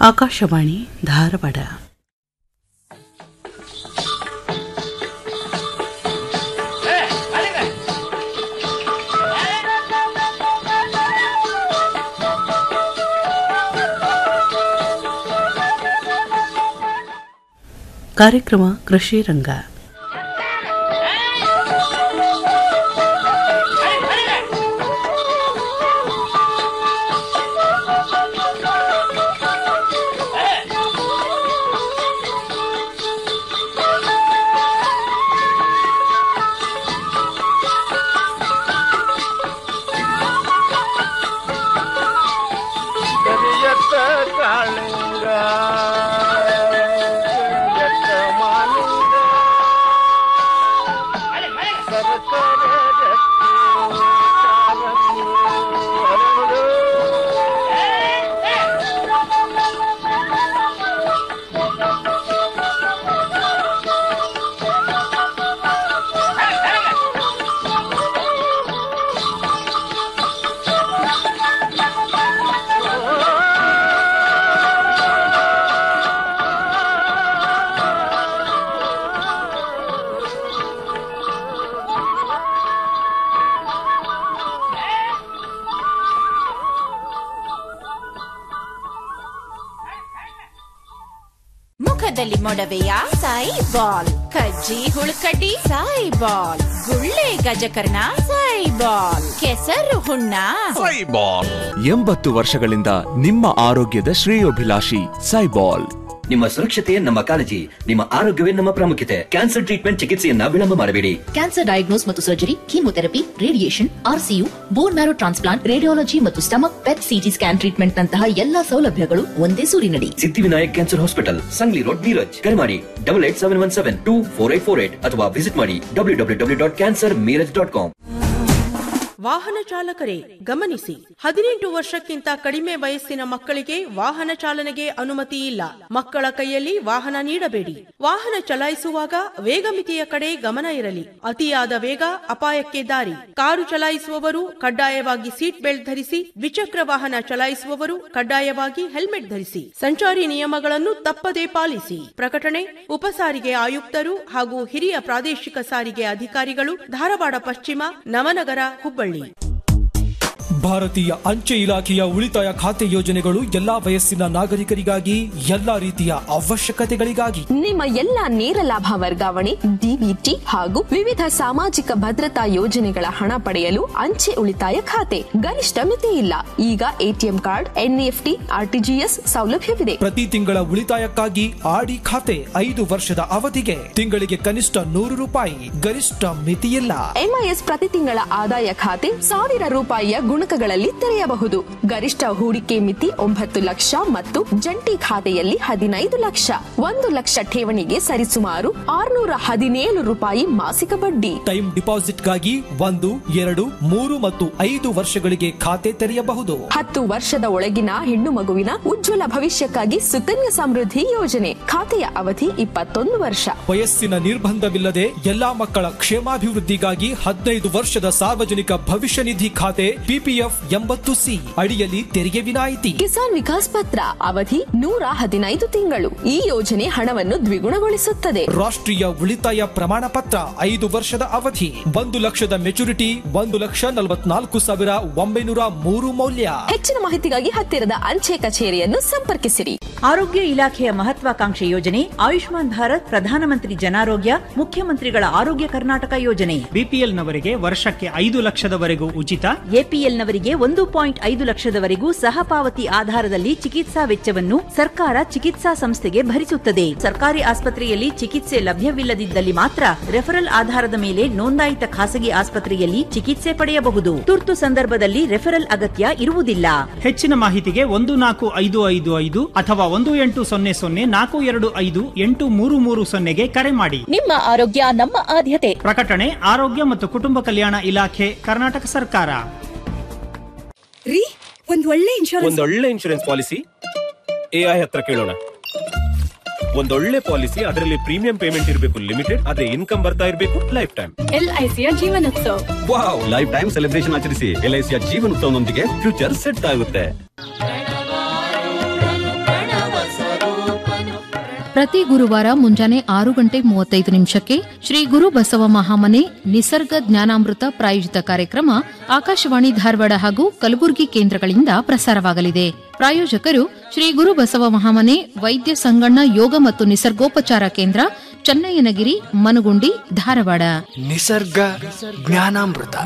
ಆಕಾಶವಾಣಿ ಧಾರವಾಡ ಕಾರ್ಯಕ್ರಮ ಕೃಷಿ ರಂಗ ಕರಿಯತ್ತ ಕಾಳಿಂಗ ಕರಿಯತ್ತ ಮಾಲಿಂಗ ಸರ್ಕಾರ ಮುಖದಲ್ಲಿ ಮೊಡವೆಯ ಸಾಯಿ ಬಾಲ್ ಕಜ್ಜಿ ಹುಳುಕಡ್ಡಿ ಸಾಯಿ ಬಾಲ್ ಗುಳ್ಳೆ ಗಜಕರ್ಣ ಸಾಯಿ ಬಾಲ್ ಕೆಸರು ಹುಣ್ಣ ಸೈಬಾಲ್ ಎಂಬತ್ತು ವರ್ಷಗಳಿಂದ ನಿಮ್ಮ ಆರೋಗ್ಯದ ಶ್ರೇಯೋಭಿಲಾಷಿ ಸೈಬಾಲ್ ನಿಮ್ಮ ಸುರಕ್ಷತೆ ನಮ್ಮ ಕಾಳಜಿ ನಿಮ್ಮ ಆರೋಗ್ಯವೇ ನಮ್ಮ ಪ್ರಾಮುಖ್ಯತೆ ಕ್ಯಾನ್ಸರ್ ಟ್ರೀಟ್ಮೆಂಟ್ ಚಿಕಿತ್ಸೆಯನ್ನ ವಿಳಂಬ ಮಾಡಬೇಡಿ ಕ್ಯಾನ್ಸರ್ ಡಯಾಗ್ನೋಸ್ ಮತ್ತು surgery chemotherapy radiation RCU bone marrow transplant radiology ಮತ್ತು stomach PET CT scan treatment ನಂತಹ ಎಲ್ಲಾ ಸೌಲಭ್ಯಗಳು ಒಂದೇ ಸೂರಿನಡಿ Siddhivinayak cancer hospital Sangli road Miraj ಕರೆ ಮಾಡಿ double eight seven one seven two four eight four eight ಅಥವಾ ವಿಸಿಟ್ ಮಾಡಿ W W W dot cancer Miraj dot com ವಾಹನ ಚಾಲಕರೇ ಗಮನಿಸಿ ಹದಿನೆಂಟು ವರ್ಷಕ್ಕಿಂತ ಕಡಿಮೆ ವಯಸ್ಸಿನ ಮಕ್ಕಳಿಗೆ ವಾಹನ ಚಾಲನೆಗೆ ಅನುಮತಿ ಇಲ್ಲ ಮಕ್ಕಳ ಕೈಯಲ್ಲಿ ವಾಹನ ನೀಡಬೇಡಿ ವಾಹನ ಚಲಾಯಿಸುವಾಗ ವೇಗ ಮಿತಿಯ ಕಡೆ ಗಮನ ಇರಲಿ ಅತಿಯಾದ ವೇಗ ಅಪಾಯಕ್ಕೆ ದಾರಿ ಕಾರು ಚಲಾಯಿಸುವವರು ಕಡ್ಡಾಯವಾಗಿ ಸೀಟ್ ಬೆಲ್ಟ್ ಧರಿಸಿ ದ್ವಿಚಕ್ರ ವಾಹನ ಚಲಾಯಿಸುವವರು ಕಡ್ಡಾಯವಾಗಿ ಹೆಲ್ಮೆಟ್ ಧರಿಸಿ ಸಂಚಾರಿ ನಿಯಮಗಳನ್ನು ತಪ್ಪದೇ ಪಾಲಿಸಿ ಪ್ರಕಟಣೆ ಉಪಸಾರಿಗೆ ಆಯುಕ್ತರು ಹಾಗೂ ಹಿರಿಯ ಪ್ರಾದೇಶಿಕ ಸಾರಿಗೆ ಅಧಿಕಾರಿಗಳು ಧಾರವಾಡ ಪಶ್ಚಿಮ ನವನಗರ ಹುಬ್ಬಳ್ಳಿ ಭಾರತೀಯ ಅಂಚೆ ಇಲಾಖೆಯ ಉಳಿತಾಯ ಖಾತೆ ಯೋಜನೆಗಳು ಎಲ್ಲಾ ವಯಸ್ಸಿನ ನಾಗರಿಕರಿಗಾಗಿ ಎಲ್ಲಾ ರೀತಿಯ ಅವಶ್ಯಕತೆಗಳಿಗಾಗಿ ನಿಮ್ಮ ಎಲ್ಲ ನೇರ ಲಾಭ ವರ್ಗಾವಣೆ ಡಿಬಿಟಿ ಹಾಗೂ ವಿವಿಧ ಸಾಮಾಜಿಕ ಭದ್ರತಾ ಯೋಜನೆಗಳ ಹಣ ಪಡೆಯಲು ಅಂಚೆ ಉಳಿತಾಯ ಖಾತೆ ಗರಿಷ್ಠ ಮಿತಿ ಇಲ್ಲ ಈಗ ಎಟಿಎಂ ಕಾರ್ಡ್ ಎನ್ಇಎಫ್ಟಿ ಆರ್ಟಿಜಿಎಸ್ ಸೌಲಭ್ಯವಿದೆ ಪ್ರತಿ ತಿಂಗಳ ಉಳಿತಾಯಕ್ಕಾಗಿ ಆಡಿ ಖಾತೆ ಐದು ವರ್ಷದ ಅವಧಿಗೆ ತಿಂಗಳಿಗೆ ಕನಿಷ್ಠ ನೂರು ರೂಪಾಯಿ ಗರಿಷ್ಠ ಮಿತಿಯಿಲ್ಲ ಎಂಐಎಸ್ ಪ್ರತಿ ತಿಂಗಳ ಆದಾಯ ಖಾತೆ ಸಾವಿರ ರೂಪಾಯಿಯ ಗುಣಕಗಳಲ್ಲಿ ತೆರೆಯಬಹುದು ಗರಿಷ್ಠ ಹೂಡಿಕೆ ಮಿತಿ ಒಂಬತ್ತು ಲಕ್ಷ ಮತ್ತು ಜಂಟಿ ಖಾತೆಯಲ್ಲಿ ಹದಿನೈದು ಲಕ್ಷ ಒಂದು ಲಕ್ಷ ಠೇವಣಿಗೆ ಸರಿಸುಮಾರು ಆರುನೂರ ಹದಿನೇಳು ರೂಪಾಯಿ ಮಾಸಿಕ ಬಡ್ಡಿ ಟೈಮ್ ಡಿಪಾಸಿಟ್ಗಾಗಿ ಒಂದು ಎರಡು ಮೂರು ಮತ್ತು ಐದು ವರ್ಷಗಳಿಗೆ ಖಾತೆ ತೆರೆಯಬಹುದು ಹತ್ತು ವರ್ಷದ ಒಳಗಿನ ಹೆಣ್ಣು ಮಗುವಿನ ಉಜ್ವಲ ಭವಿಷ್ಯಕ್ಕಾಗಿ ಸುಕನ್ಯಾ ಸಮೃದ್ಧಿ ಯೋಜನೆ ಖಾತೆಯ ಅವಧಿ ಇಪ್ಪತ್ತೊಂದು ವರ್ಷ ವಯಸ್ಸಿನ ನಿರ್ಬಂಧವಿಲ್ಲದೆ ಎಲ್ಲಾ ಮಕ್ಕಳ ಕ್ಷೇಮಾಭಿವೃದ್ಧಿಗಾಗಿ ಹದಿನೈದು ವರ್ಷದ ಸಾರ್ವಜನಿಕ ಭವಿಷ್ಯ ನಿಧಿ ಖಾತೆ ಪಿಪಿಎಫ್ ಎಂಬತ್ತು ಸಿ ಅಡಿಯಲ್ಲಿ ತೆರಿಗೆ ವಿನಾಯಿತಿ ಕಿಸಾನ್ ವಿಕಾಸ್ ಪತ್ರ ಅವಧಿ ನೂರ ಹದಿನೈದು ತಿಂಗಳು ಈ ಯೋಜನೆ ಹಣವನ್ನು ದ್ವಿಗುಣಗೊಳಿಸುತ್ತದೆ ರಾಷ್ಟ್ರೀಯ ಉಳಿತಾಯ ಪ್ರಮಾಣ ಪತ್ರ ಐದು ವರ್ಷದ ಅವಧಿ ಒಂದು ಲಕ್ಷದ ಮೆಚುರಿಟಿ ಒಂದು ಲಕ್ಷ ನಲವತ್ನಾಲ್ಕು ಸಾವಿರ ಒಂಬೈನೂರ ಮೂರು ಮೌಲ್ಯ ಹೆಚ್ಚಿನ ಮಾಹಿತಿಗಾಗಿ ಹತ್ತಿರದ ಅಂಚೆ ಕಚೇರಿಯನ್ನು ಸಂಪರ್ಕಿಸಿರಿ ಆರೋಗ್ಯ ಇಲಾಖೆಯ ಮಹತ್ವಾಕಾಂಕ್ಷೆ ಯೋಜನೆ ಆಯುಷ್ಮಾನ್ ಭಾರತ್ ಪ್ರಧಾನಮಂತ್ರಿ ಜನಾರೋಗ್ಯ ಮುಖ್ಯಮಂತ್ರಿಗಳ ಆರೋಗ್ಯ ಕರ್ನಾಟಕ ಯೋಜನೆ ಬಿಪಿಎಲ್ನವರಿಗೆ ವರ್ಷಕ್ಕೆ ಐದು ಲಕ್ಷದವರೆಗೂ ಉಚಿತ ಎಪಿಎಲ್ನವರಿಗೆ ಒಂದು ಪಾಯಿಂಟ್ ಐದು ಲಕ್ಷದವರೆಗೂ ಸಹಪಾವತಿ ಆಧಾರದಲ್ಲಿ ಚಿಕಿತ್ಸಾ ವೆಚ್ಚವನ್ನು ಸರ್ಕಾರ ಚಿಕಿತ್ಸಾ ಸಂಸ್ಥೆಗೆ ಭರಿಸುತ್ತದೆ ಸರ್ಕಾರಿ ಆಸ್ಪತ್ರೆಯಲ್ಲಿ ಚಿಕಿತ್ಸೆ ಲಭ್ಯವಿಲ್ಲದಿದ್ದಲ್ಲಿ ಮಾತ್ರ ರೆಫರಲ್ ಆಧಾರದ ಮೇಲೆ ನೋಂದಾಯಿತ ಖಾಸಗಿ ಆಸ್ಪತ್ರೆಯಲ್ಲಿ ಚಿಕಿತ್ಸೆ ಪಡೆಯಬಹುದು ತುರ್ತು ಸಂದರ್ಭದಲ್ಲಿ ರೆಫರಲ್ ಅಗತ್ಯ ಇರುವುದಿಲ್ಲ ಹೆಚ್ಚಿನ ಮಾಹಿತಿಗೆ ಒಂದು ನಾಲ್ಕು ಐದು ಐದು ಐದು ಅಥವಾ ಒಂದು ಎಂಟು ಸೊನ್ನೆ ಸೊನ್ನೆ ನಾಲ್ಕು ಎರಡು ಐದು ಎಂಟು ಮೂರು ಮೂರು ಸೊನ್ನೆಗೆ ಕರೆ ಮಾಡಿ ನಿಮ್ಮ ಆರೋಗ್ಯ ನಮ್ಮ ಆದ್ಯತೆ ಪ್ರಕಟಣೆ ಆರೋಗ್ಯ ಮತ್ತು ಕುಟುಂಬ ಕಲ್ಯಾಣ ಇಲಾಖೆ ಕರ್ನಾಟಕ ಸರ್ಕಾರ ರೀ ಒಂದ್ ಒಳ್ಳೆ ಇನ್ಶೂರೆನ್ಸ್ ಒಂದೊಳ್ಳೆ ಇನ್ಶೂರೆನ್ಸ್ ಪಾಲಿಸಿ ಎಐ ಹತ್ರ ಕೇಳೋಣ ಒಂದೊಳ್ಳೆ ಪಾಲಿಸಿ ಅದರಲ್ಲಿ ಪ್ರೀಮಿಯಂ ಪೇಮೆಂಟ್ ಇರಬೇಕು ಲಿಮಿಟೆಡ್ ಅದೇ ಇನ್ಕಮ್ ಬರ್ತಾ ಇರಬೇಕು ಲೈಫ್ ಟೈಮ್ ಎಲ್ಐಸಿಯ ಜೀವನೋತ್ಸವ ವಾವ್ ಲೈಫ್ ಟೈಮ್ ಸೆಲೆಬ್ರೇಷನ್ ಆಚರಿಸಿ ಎಲ್ಐಸಿಯ ಜೀವನೋತ್ಸವನೊಂದಿಗೆ ಫ್ಯೂಚರ್ ಸೆಟ್ ಆಗುತ್ತೆ ಪ್ರತಿ ಗುರುವಾರ ಮುಂಜಾನೆ ಆರು ಗಂಟೆ ಮೂವತ್ತೈದು ನಿಮಿಷಕ್ಕೆ ಶ್ರೀ ಗುರು ಬಸವ ಮಹಾಮನೆ ನಿಸರ್ಗ ಜ್ಞಾನಾಮೃತ ಪ್ರಾಯೋಜಿತ ಕಾರ್ಯಕ್ರಮ ಆಕಾಶವಾಣಿ ಧಾರವಾಡ ಹಾಗೂ ಕಲಬುರಗಿ ಕೇಂದ್ರಗಳಿಂದ ಪ್ರಸಾರವಾಗಲಿದೆ ಪ್ರಾಯೋಜಕರು ಶ್ರೀ ಗುರು ಬಸವ ಮಹಾಮನೆ ವೈದ್ಯ ಸಂಗಣ್ಣ ಯೋಗ ಮತ್ತು ನಿಸರ್ಗೋಪಚಾರ ಕೇಂದ್ರ ಚನ್ನಯ್ಯನಗಿರಿ ಮನುಗುಂಡಿ ಧಾರವಾಡ ನಿಸರ್ಗ ಜ್ಞಾನಾಮೃತ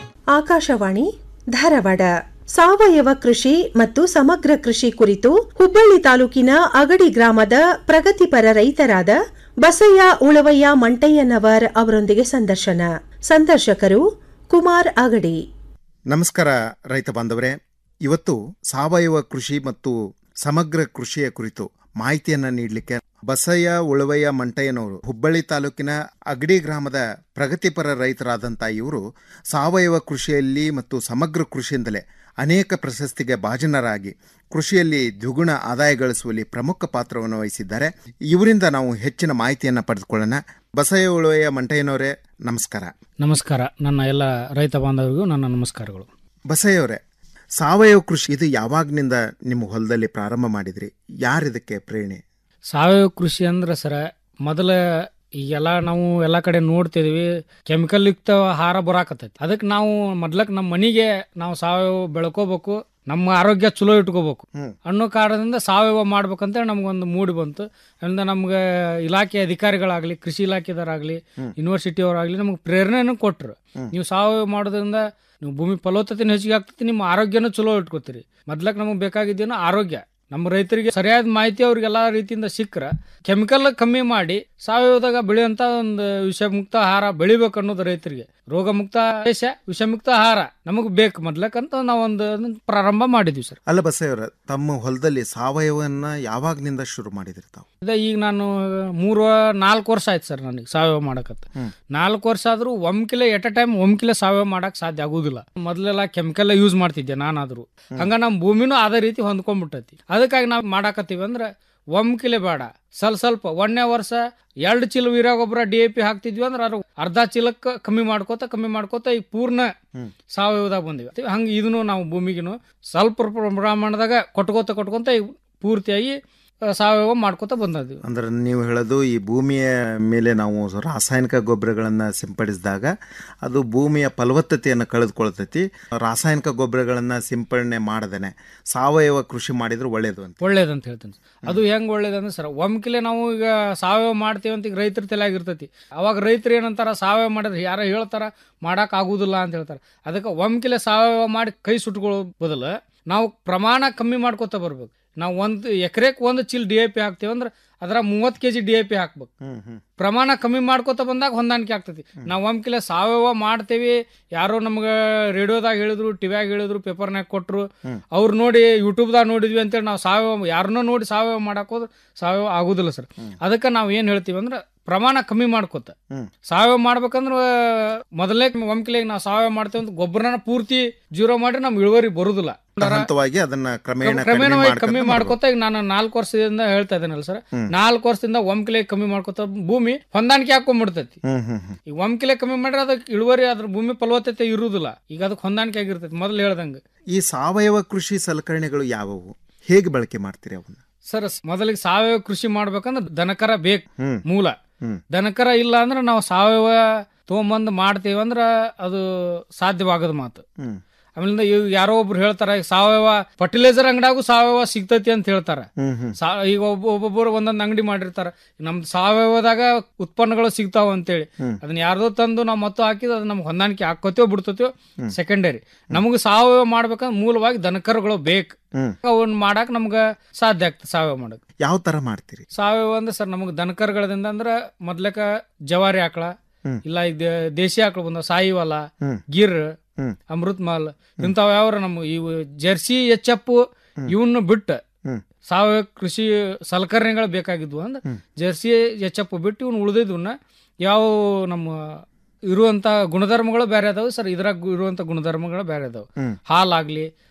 ಆಕಾಶವಾಣಿ ಧಾರವಾಡ ಸಾವಯವ ಕೃಷಿ ಮತ್ತು ಸಮಗ್ರ ಕೃಷಿ ಕುರಿತು ಹುಬ್ಬಳ್ಳಿ ತಾಲೂಕಿನ ಅಗಡಿ ಗ್ರಾಮದ ಪ್ರಗತಿಪರ ರೈತರಾದ ಬಸಯ್ಯ ಉಳವಯ್ಯ ಮಂಟಯ್ಯನವರ್ ಅವರೊಂದಿಗೆ ಸಂದರ್ಶನ ಸಂದರ್ಶಕರು ಕುಮಾರ್ ಅಗಡಿ ನಮಸ್ಕಾರ ರೈತ ಬಾಂಧವರೇ ಇವತ್ತು ಸಾವಯವ ಕೃಷಿ ಮತ್ತು ಸಮಗ್ರ ಕೃಷಿಯ ಕುರಿತು ಮಾಹಿತಿಯನ್ನ ನೀಡಲಿಕ್ಕೆ ಬಸಯ್ಯ ಉಳವಯ್ಯ ಮಂಟಯ್ಯನವರು ಹುಬ್ಬಳ್ಳಿ ತಾಲೂಕಿನ ಅಗಡಿ ಗ್ರಾಮದ ಪ್ರಗತಿಪರ ರೈತರಾದಂಥ ಇವರು ಸಾವಯವ ಕೃಷಿಯಲ್ಲಿ ಮತ್ತು ಸಮಗ್ರ ಕೃಷಿಯಿಂದಲೇ ಅನೇಕ ಪ್ರಶಸ್ತಿಗೆ ಭಾಜನರಾಗಿ ಕೃಷಿಯಲ್ಲಿ ದ್ವಿಗುಣ ಆದಾಯ ಗಳಿಸುವಲ್ಲಿ ಪ್ರಮುಖ ಪಾತ್ರವನ್ನು ವಹಿಸಿದ್ದಾರೆ ಇವರಿಂದ ನಾವು ಹೆಚ್ಚಿನ ಮಾಹಿತಿಯನ್ನು ಪಡೆದುಕೊಳ್ಳೋಣ ಬಸಯ್ಯ ಉಳವಯ್ಯ ಮಂಟಯ್ಯನವರೇ ನಮಸ್ಕಾರ ನಮಸ್ಕಾರ ನನ್ನ ಎಲ್ಲ ರೈತ ಬಾಂಧವರಿಗೂ ನನ್ನ ನಮಸ್ಕಾರಗಳು ಬಸಯ್ಯವರೇ ಸಾವಯವ ಕೃಷಿ ಇದು ಯಾವಾಗ್ನಿಂದ ನಿಮ್ಮ ಹೊಲದಲ್ಲಿ ಪ್ರಾರಂಭ ಮಾಡಿದ್ರಿ ಯಾರಿದಕ್ಕೆ ಪ್ರೇರಣೆ ಸಾವಯವ ಕೃಷಿ ಅಂದ್ರೆ ಸರ ಮೊದಲ ಈಗೆಲ್ಲ ನಾವು ಎಲ್ಲ ಕಡೆ ನೋಡ್ತಿದೀವಿ ಕೆಮಿಕಲ್ ಯುಕ್ತ ಆಹಾರ ಬರಾಕತ್ತೈತಿ ಅದಕ್ಕೆ ನಾವು ಮೊದ್ಲಕ್ ನಮ್ಮ ಮನೆಗೆ ನಾವು ಸಾವಯವ ಬೆಳ್ಕೋಬೇಕು ನಮ್ಮ ಆರೋಗ್ಯ ಚಲೋ ಇಟ್ಕೋಬೇಕು ಅನ್ನೋ ಕಾರಣದಿಂದ ಸಾವಯವ ಮಾಡ್ಬೇಕಂತ ನಮ್ಗೊಂದು ಮೂಡಿ ಬಂತು ಅದರಿಂದ ನಮ್ಗೆ ಇಲಾಖೆ ಅಧಿಕಾರಿಗಳಾಗ್ಲಿ ಕೃಷಿ ಇಲಾಖೆದವರಾಗ್ಲಿ ಯೂನಿವರ್ಸಿಟಿ ಅವರಾಗ್ಲಿ ನಮ್ಗೆ ಪ್ರೇರಣೆನೂ ಕೊಟ್ರು ನೀವು ಸಾವಯವ ಮಾಡೋದ್ರಿಂದ ನೀವು ಭೂಮಿ ಫಲವತ್ತತೆನೂ ಹೆಚ್ಚಿಗೆ ಆಗ್ತೈತಿ ನಿಮ್ಮ ಆರೋಗ್ಯನೂ ಚಲೋ ಇಟ್ಕೋತೀರಿ ಮೊದ್ಲಕ್ ನಮಗೆ ಬೇಕಾಗಿದ್ದೇನು ಆರೋಗ್ಯ ನಮ್ಮ ರೈತರಿಗೆ ಸರಿಯಾದ ಮಾಹಿತಿ ಅವ್ರಿಗೆಲ್ಲ ರೀತಿಯಿಂದ ಸಿಕ್ಕರ ಕೆಮಿಕಲ್ ಕಮ್ಮಿ ಮಾಡಿ ಸಾವಯವದಾಗ ಬೆಳೆಯುವಂತ ಒಂದು ವಿಷಮುಕ್ತ ಆಹಾರ ಬೆಳಿಬೇಕು ಅನ್ನೋದು ರೈತರಿಗೆ ರೋಗ ಮುಕ್ತ ದೇಶ ವಿಷಮುಕ್ತ ಆಹಾರ ನಮಗೆ ಬೇಕು ಮೊದ್ಲಕ್ಕಂತ ನಾವೊಂದು ಅದನ್ನ ಪ್ರಾರಂಭ ಮಾಡಿದ್ವಿ ಸರ್ ಅಲ್ಲ ಬಸಯ್ಯವರ ತಮ್ಮ ಹೊಲದಲ್ಲಿ ಸಾವಯವನ್ನ ಯಾವಾಗ್ನಿಂದ ಶುರು ಮಾಡಿದ್ರಿ ತಾವು ಅದೇ ಈಗ ನಾನು ಮೂರು ನಾಲ್ಕು ವರ್ಷ ಆಯ್ತು ಸರ್ ನನಗೆ ಸಾವಯವ ಮಾಡಕತ್ತ ನಾಲ್ಕು ವರ್ಷ ಆದ್ರೂ ಒಮ್ಕಿಲೆ ಎಟ್ ಅ ಟೈಮ್ ಒಮ್ಕಿಲೆ ಸಾವಯವ ಮಾಡಕ್ ಸಾಧ್ಯ ಆಗುದಿಲ್ಲ ಮೊದಲೆಲ್ಲ ಕೆಮಿಕಲ್ ಯೂಸ್ ಮಾಡ್ತಿದ್ದೆ ನಾನಾದ್ರೂ ಹಂಗ ನಮ್ಮ ಭೂಮಿನೂ ಅದೇ ರೀತಿ ಹೊಂದ್ಕೊಂಡ್ಬಿಟ್ಟೈತಿ ಅದಕ್ಕಾಗಿ ನಾವು ಮಾಡಾಕತ್ತೀವಿ ಅಂದ್ರೆ ಒಮ್ಕಿಲೆ ಬೇಡ ಸ್ವಲ್ಪ ಸ್ವಲ್ಪ ಒಂದನೇ ವರ್ಷ ಎರಡು ಚೀಲ ವೀರ್ಯ ಗೊಬ್ಬರ ಡಿ ಎ ಪಿ ಹಾಕ್ತಿದ್ವಿ ಅಂದ್ರೆ ಅದ್ರ ಅರ್ಧ ಚೀಲಕ್ಕೆ ಕಮ್ಮಿ ಮಾಡ್ಕೋತ ಕಮ್ಮಿ ಮಾಡ್ಕೋತ ಈಗ ಪೂರ್ಣ ಸಾವಯವದಾಗ ಬಂದಿವಿ ಹಂಗೆ ಇದನ್ನು ನಾವು ಭೂಮಿಗಿನು ಸ್ವಲ್ಪ ಪ್ರಮಾಣದಾಗ ಕೊಟ್ಕೋತ ಕೊಟ್ಕೊಂತ ಈಗ ಪೂರ್ತಿಯಾಗಿ ಆ, ಸಾವಯವ ಮಾಡ್ಕೋತ ಬಂದಿದ್ವಿ ಅಂದ್ರೆ ನೀವು ಹೇಳೋದು ಈ ಭೂಮಿಯ ಮೇಲೆ ನಾವು ರಾಸಾಯನಿಕ ಗೊಬ್ಬರಗಳನ್ನ ಸಿಂಪಡಿಸಿದಾಗ ಅದು ಭೂಮಿಯ ಫಲವತ್ತತೆಯನ್ನು ಕಳೆದುಕೊಳ್ತೈತಿ ರಾಸಾಯನಿಕ ಗೊಬ್ಬರಗಳನ್ನ ಸಿಂಪಡಣೆ ಮಾಡದೇನೆ ಸಾವಯವ ಕೃಷಿ ಮಾಡಿದ್ರೆ ಒಳ್ಳೇದು ಅಂತ ಒಳ್ಳೇದಂತ ಹೇಳ್ತೀನಿ ಅದು ಹೆಂಗ್ ಒಳ್ಳೇದಂದ್ರೆ ಸರ್ ಒಮ್ಕಿಲೆ ನಾವು ಈಗ ಸಾವಯವ ಮಾಡ್ತೀವಿ ಅಂತ ಈಗ ರೈತರ ತಲೆಯಾಗಿರ್ತೈತಿ ಅವಾಗ ರೈತರು ಏನಂತಾರ ಸಾವಯವ ಮಾಡಿದ್ರೆ ಯಾರೋ ಹೇಳ್ತಾರ ಮಾಡಕ್ ಆಗುದಿಲ್ಲ ಅಂತ ಹೇಳ್ತಾರೆ ಅದಕ್ಕೆ ಒಮ್ಕಿಲೆ ಸಾವಯವ ಮಾಡಿ ಕೈ ಸುಟ್ಕೊಳ್ಳೋ ಬದಲು ನಾವು ಪ್ರಮಾಣ ಕಮ್ಮಿ ಮಾಡ್ಕೋತ ಬರ್ಬೇಕು ನಾವು ಒಂದು ಎಕರೆಕ್ ಒಂದು ಚೀಲ ಡಿ ಎ ಪಿ ಹಾಕ್ತೀವಿ ಅಂದ್ರೆ ಅದ್ರ ಮೂವತ್ತು K G D A P ಹಾಕ್ಬೇಕು ಪ್ರಮಾಣ ಕಮ್ಮಿ ಮಾಡ್ಕೋತ ಬಂದಾಗ ಹೊಂದಾಣಿಕೆ ಆಗ್ತೈತಿ ನಾವು ಒಮ್ಕಿಲೆ ಸಾವಯವ ಮಾಡ್ತೇವಿ ಯಾರೋ ನಮ್ಗೆ ರೇಡಿಯೋದಾಗ ಹೇಳಿದ್ರು ಟಿವ್ಯಾಗ ಹೇಳಿದ್ರು ಪೇಪರ್ನಾಗ ಕೊಟ್ರು ಅವ್ರು ನೋಡಿ ಯೂಟ್ಯೂಬ್ದಾಗ ನೋಡಿದ್ವಿ ಅಂತೇಳಿ ನಾವು ಸಾವಯವ ಯಾರನ್ನೋ ನೋಡಿ ಸಾವಯವ ಮಾಡಕ್ ಹೋದ್ರೆ ಸಾವಯವ ಆಗುದಿಲ್ಲ ಸರ್ ಅದಕ್ಕೆ ನಾವು ಏನ್ ಹೇಳ್ತೀವಿ ಅಂದ್ರೆ ಪ್ರಮಾಣ ಕಮ್ಮಿ ಮಾಡ್ಕೋತ ಸಾವಯವ ಮಾಡ್ಬೇಕಂದ್ರ ಮೊದಲನೇ ಒಮ್ಕಿಲೆ ನಾವು ಸಾವಯವ ಮಾಡ್ತೇವೆ ಅಂತ ಗೊಬ್ಬರನ ಪೂರ್ತಿ ಜೀರೋ ಮಾಡಿ ನಮ್ ಇಳುವರಿ ಬರುದಿಲ್ಲ ಹಂತವಾಗಿ ಅದನ್ನ ಕ್ರಮೇಣ ಕಡಿಮೆ ಕ್ರಮೇಣವಾಗಿ ಕಮ್ಮಿ ಮಾಡ್ಕೊಂತ ಮಾಡ್ಕೋತ ಈಗ ನಾನು ನಾಲ್ಕು ವರ್ಷದಿಂದ ಹೇಳ್ತಾ ಇದ್ದೇನಲ್ಲ ಸರ್ ನಾಲ್ಕು ವರ್ಷದಿಂದ ಒಮ್ಕಿಲೆ ಕಮ್ಮಿ ಮಾಡ್ಕೋತ ಭೂಮಿ ಹೊಂದಾಣಿಕೆ ಹಾಕೊಂಡ್ಬಿಡ್ತೈತಿ ಹ್ಮ್ ಹ್ಮ್ ಹ್ಮ್ ಈಗ ಒಮ್ಕಿಲೆ ಕಮ್ಮಿ ಮಾಡ್ರೆ ಅದಕ್ಕೆ ಇಳುವರಿ ಅದ್ರ ಭೂಮಿ ಫಲವತ್ತತೆ ಇರುವುದಿಲ್ಲ ಈಗ ಅದಕ್ಕೆ ಹೊಂದಾಣಿಕೆ ಆಗಿರ್ತೈತಿ ಮೊದಲು ಹೇಳ್ದಂಗೆ ಈ ಸಾವಯವ ಕೃಷಿ ಸಲಕರಣೆಗಳು ಯಾವುವು ಹೇಗೆ ಬಳಕೆ ಮಾಡ್ತೀರಿ ಅವನ್ನ ಸರ್ ಮೊದಲಿಗೆ ಸಾವಯವ ಕೃಷಿ ಮಾಡ್ಬೇಕಂದ್ರೆ ದನಕರ ಬೇಕು ಹ್ಮ್. ಮೂಲ ಹ್ಮ್. ದನಕರ ಇಲ್ಲ ಅಂದ್ರೆ ನಾವು ಸಾವಯವ ತೊಗೊಂಬಂದು ಮಾಡ್ತೀವಿ ಅಂದ್ರೆ ಅದು ಸಾಧ್ಯವಾಗದ ಮಾತು ಹ್ಮ್ ಆಮೇಲಿಂದ ಈಗ ಯಾರೋ ಒಬ್ರು ಹೇಳ್ತಾರ ಈಗ ಸಾವಯವ ಫರ್ಟಿಲೈಸರ್ ಅಂಗಡಿಯಾಗೂ ಸಾವಯವ ಸಿಗ್ತೈತಿ ಅಂತ ಹೇಳ್ತಾರ ಹ್ಮ್ ಹ್ಮ್ ಸಾ ಈಗ ಒಬ್ಬ ಒಬ್ಬೊಬ್ಬರು ಒಂದೊಂದು ಅಂಗಡಿ ಮಾಡಿರ್ತಾರ ನಮ್ದು ಸಾವಯವದಾಗ ಉತ್ಪನ್ನಗಳು ಸಿಗ್ತಾವ ಅಂತೇಳಿ ಹ್ಮ್. ಅದನ್ನ ಯಾರ್ದೋ ತಂದು ನಾವು ಮತ್ತು ಹಾಕಿದ್ರೆ ಅದು ನಮ್ಗೆ ಹೊಂದಾಣಿಕೆ ಹಾಕೋತೇವೋ ಬಿಡ್ತೇವೋ ಹ್ಮ್. ಸೆಕೆಂಡರಿ ನಮಗೆ ಸಾವಯವ ಮಾಡ್ಬೇಕಂದ್ರೆ ಮೂಲವಾಗಿ ದನಕರುಗಳು ಬೇಕು ಹ್ಮ್ ಅವನ್ನ ಮಾಡಕ್ ನಮ್ಗೆ ಸಾಧ್ಯ ಆಗ್ತದೆ ಸಾವಯವ ಮಾಡಕ್ ಯಾವ ತರ ಮಾಡ್ತೀರಿ ಸಾವಯವ ಅಂದ್ರೆ ಸರ್ ನಮಗೆ ದನಕರುಗಳಿಂದ ಅಂದ್ರೆ ಮೊದ್ಲಕ ಜವಾರಿ ಆಕಳ ಹ್ಮ್. ಇಲ್ಲ ಈಗ ದೇಶಿ ಆಕಳ ಬಂದ ಸಾಯಿವಲ ಹ್ಮ್. ಗಿರ್ ಹ್ಮ್. ಅಮೃತ್ ಮಾಲ್ ಇಂಥವ್ ಯಾವ ನಮ್ಮ ಇವು ಜರ್ಸಿ ಎಚ್ ಎಫ್ ಇವನ್ನ ಬಿಟ್ಟು ಹ್ಮ್. ಸಾವಯವ ಕೃಷಿ ಸಲಕರಣೆಗಳು ಬೇಕಾಗಿದ್ವು ಅಂದ್ರೆ ಜರ್ಸಿ ಎಚ್ ಎಫ್ ಬಿಟ್ಟು ಇವ್ನು ಉಳಿದಿದ್ವನ್ನ ಯಾವ ನಮ್ಮ ಇರುವಂತ ಗುಣಧರ್ಮಗಳು ಬೇರೆ ಅದಾವೆ ಸರ್ ಇದ್ರಾಗ ಇರುವಂತ ಗುಣಧರ್ಮಗಳು ಬೇರೆ ಅದಾವೆ ಹ್ಮ್. ಹಾಲಾಗ್ಲಿ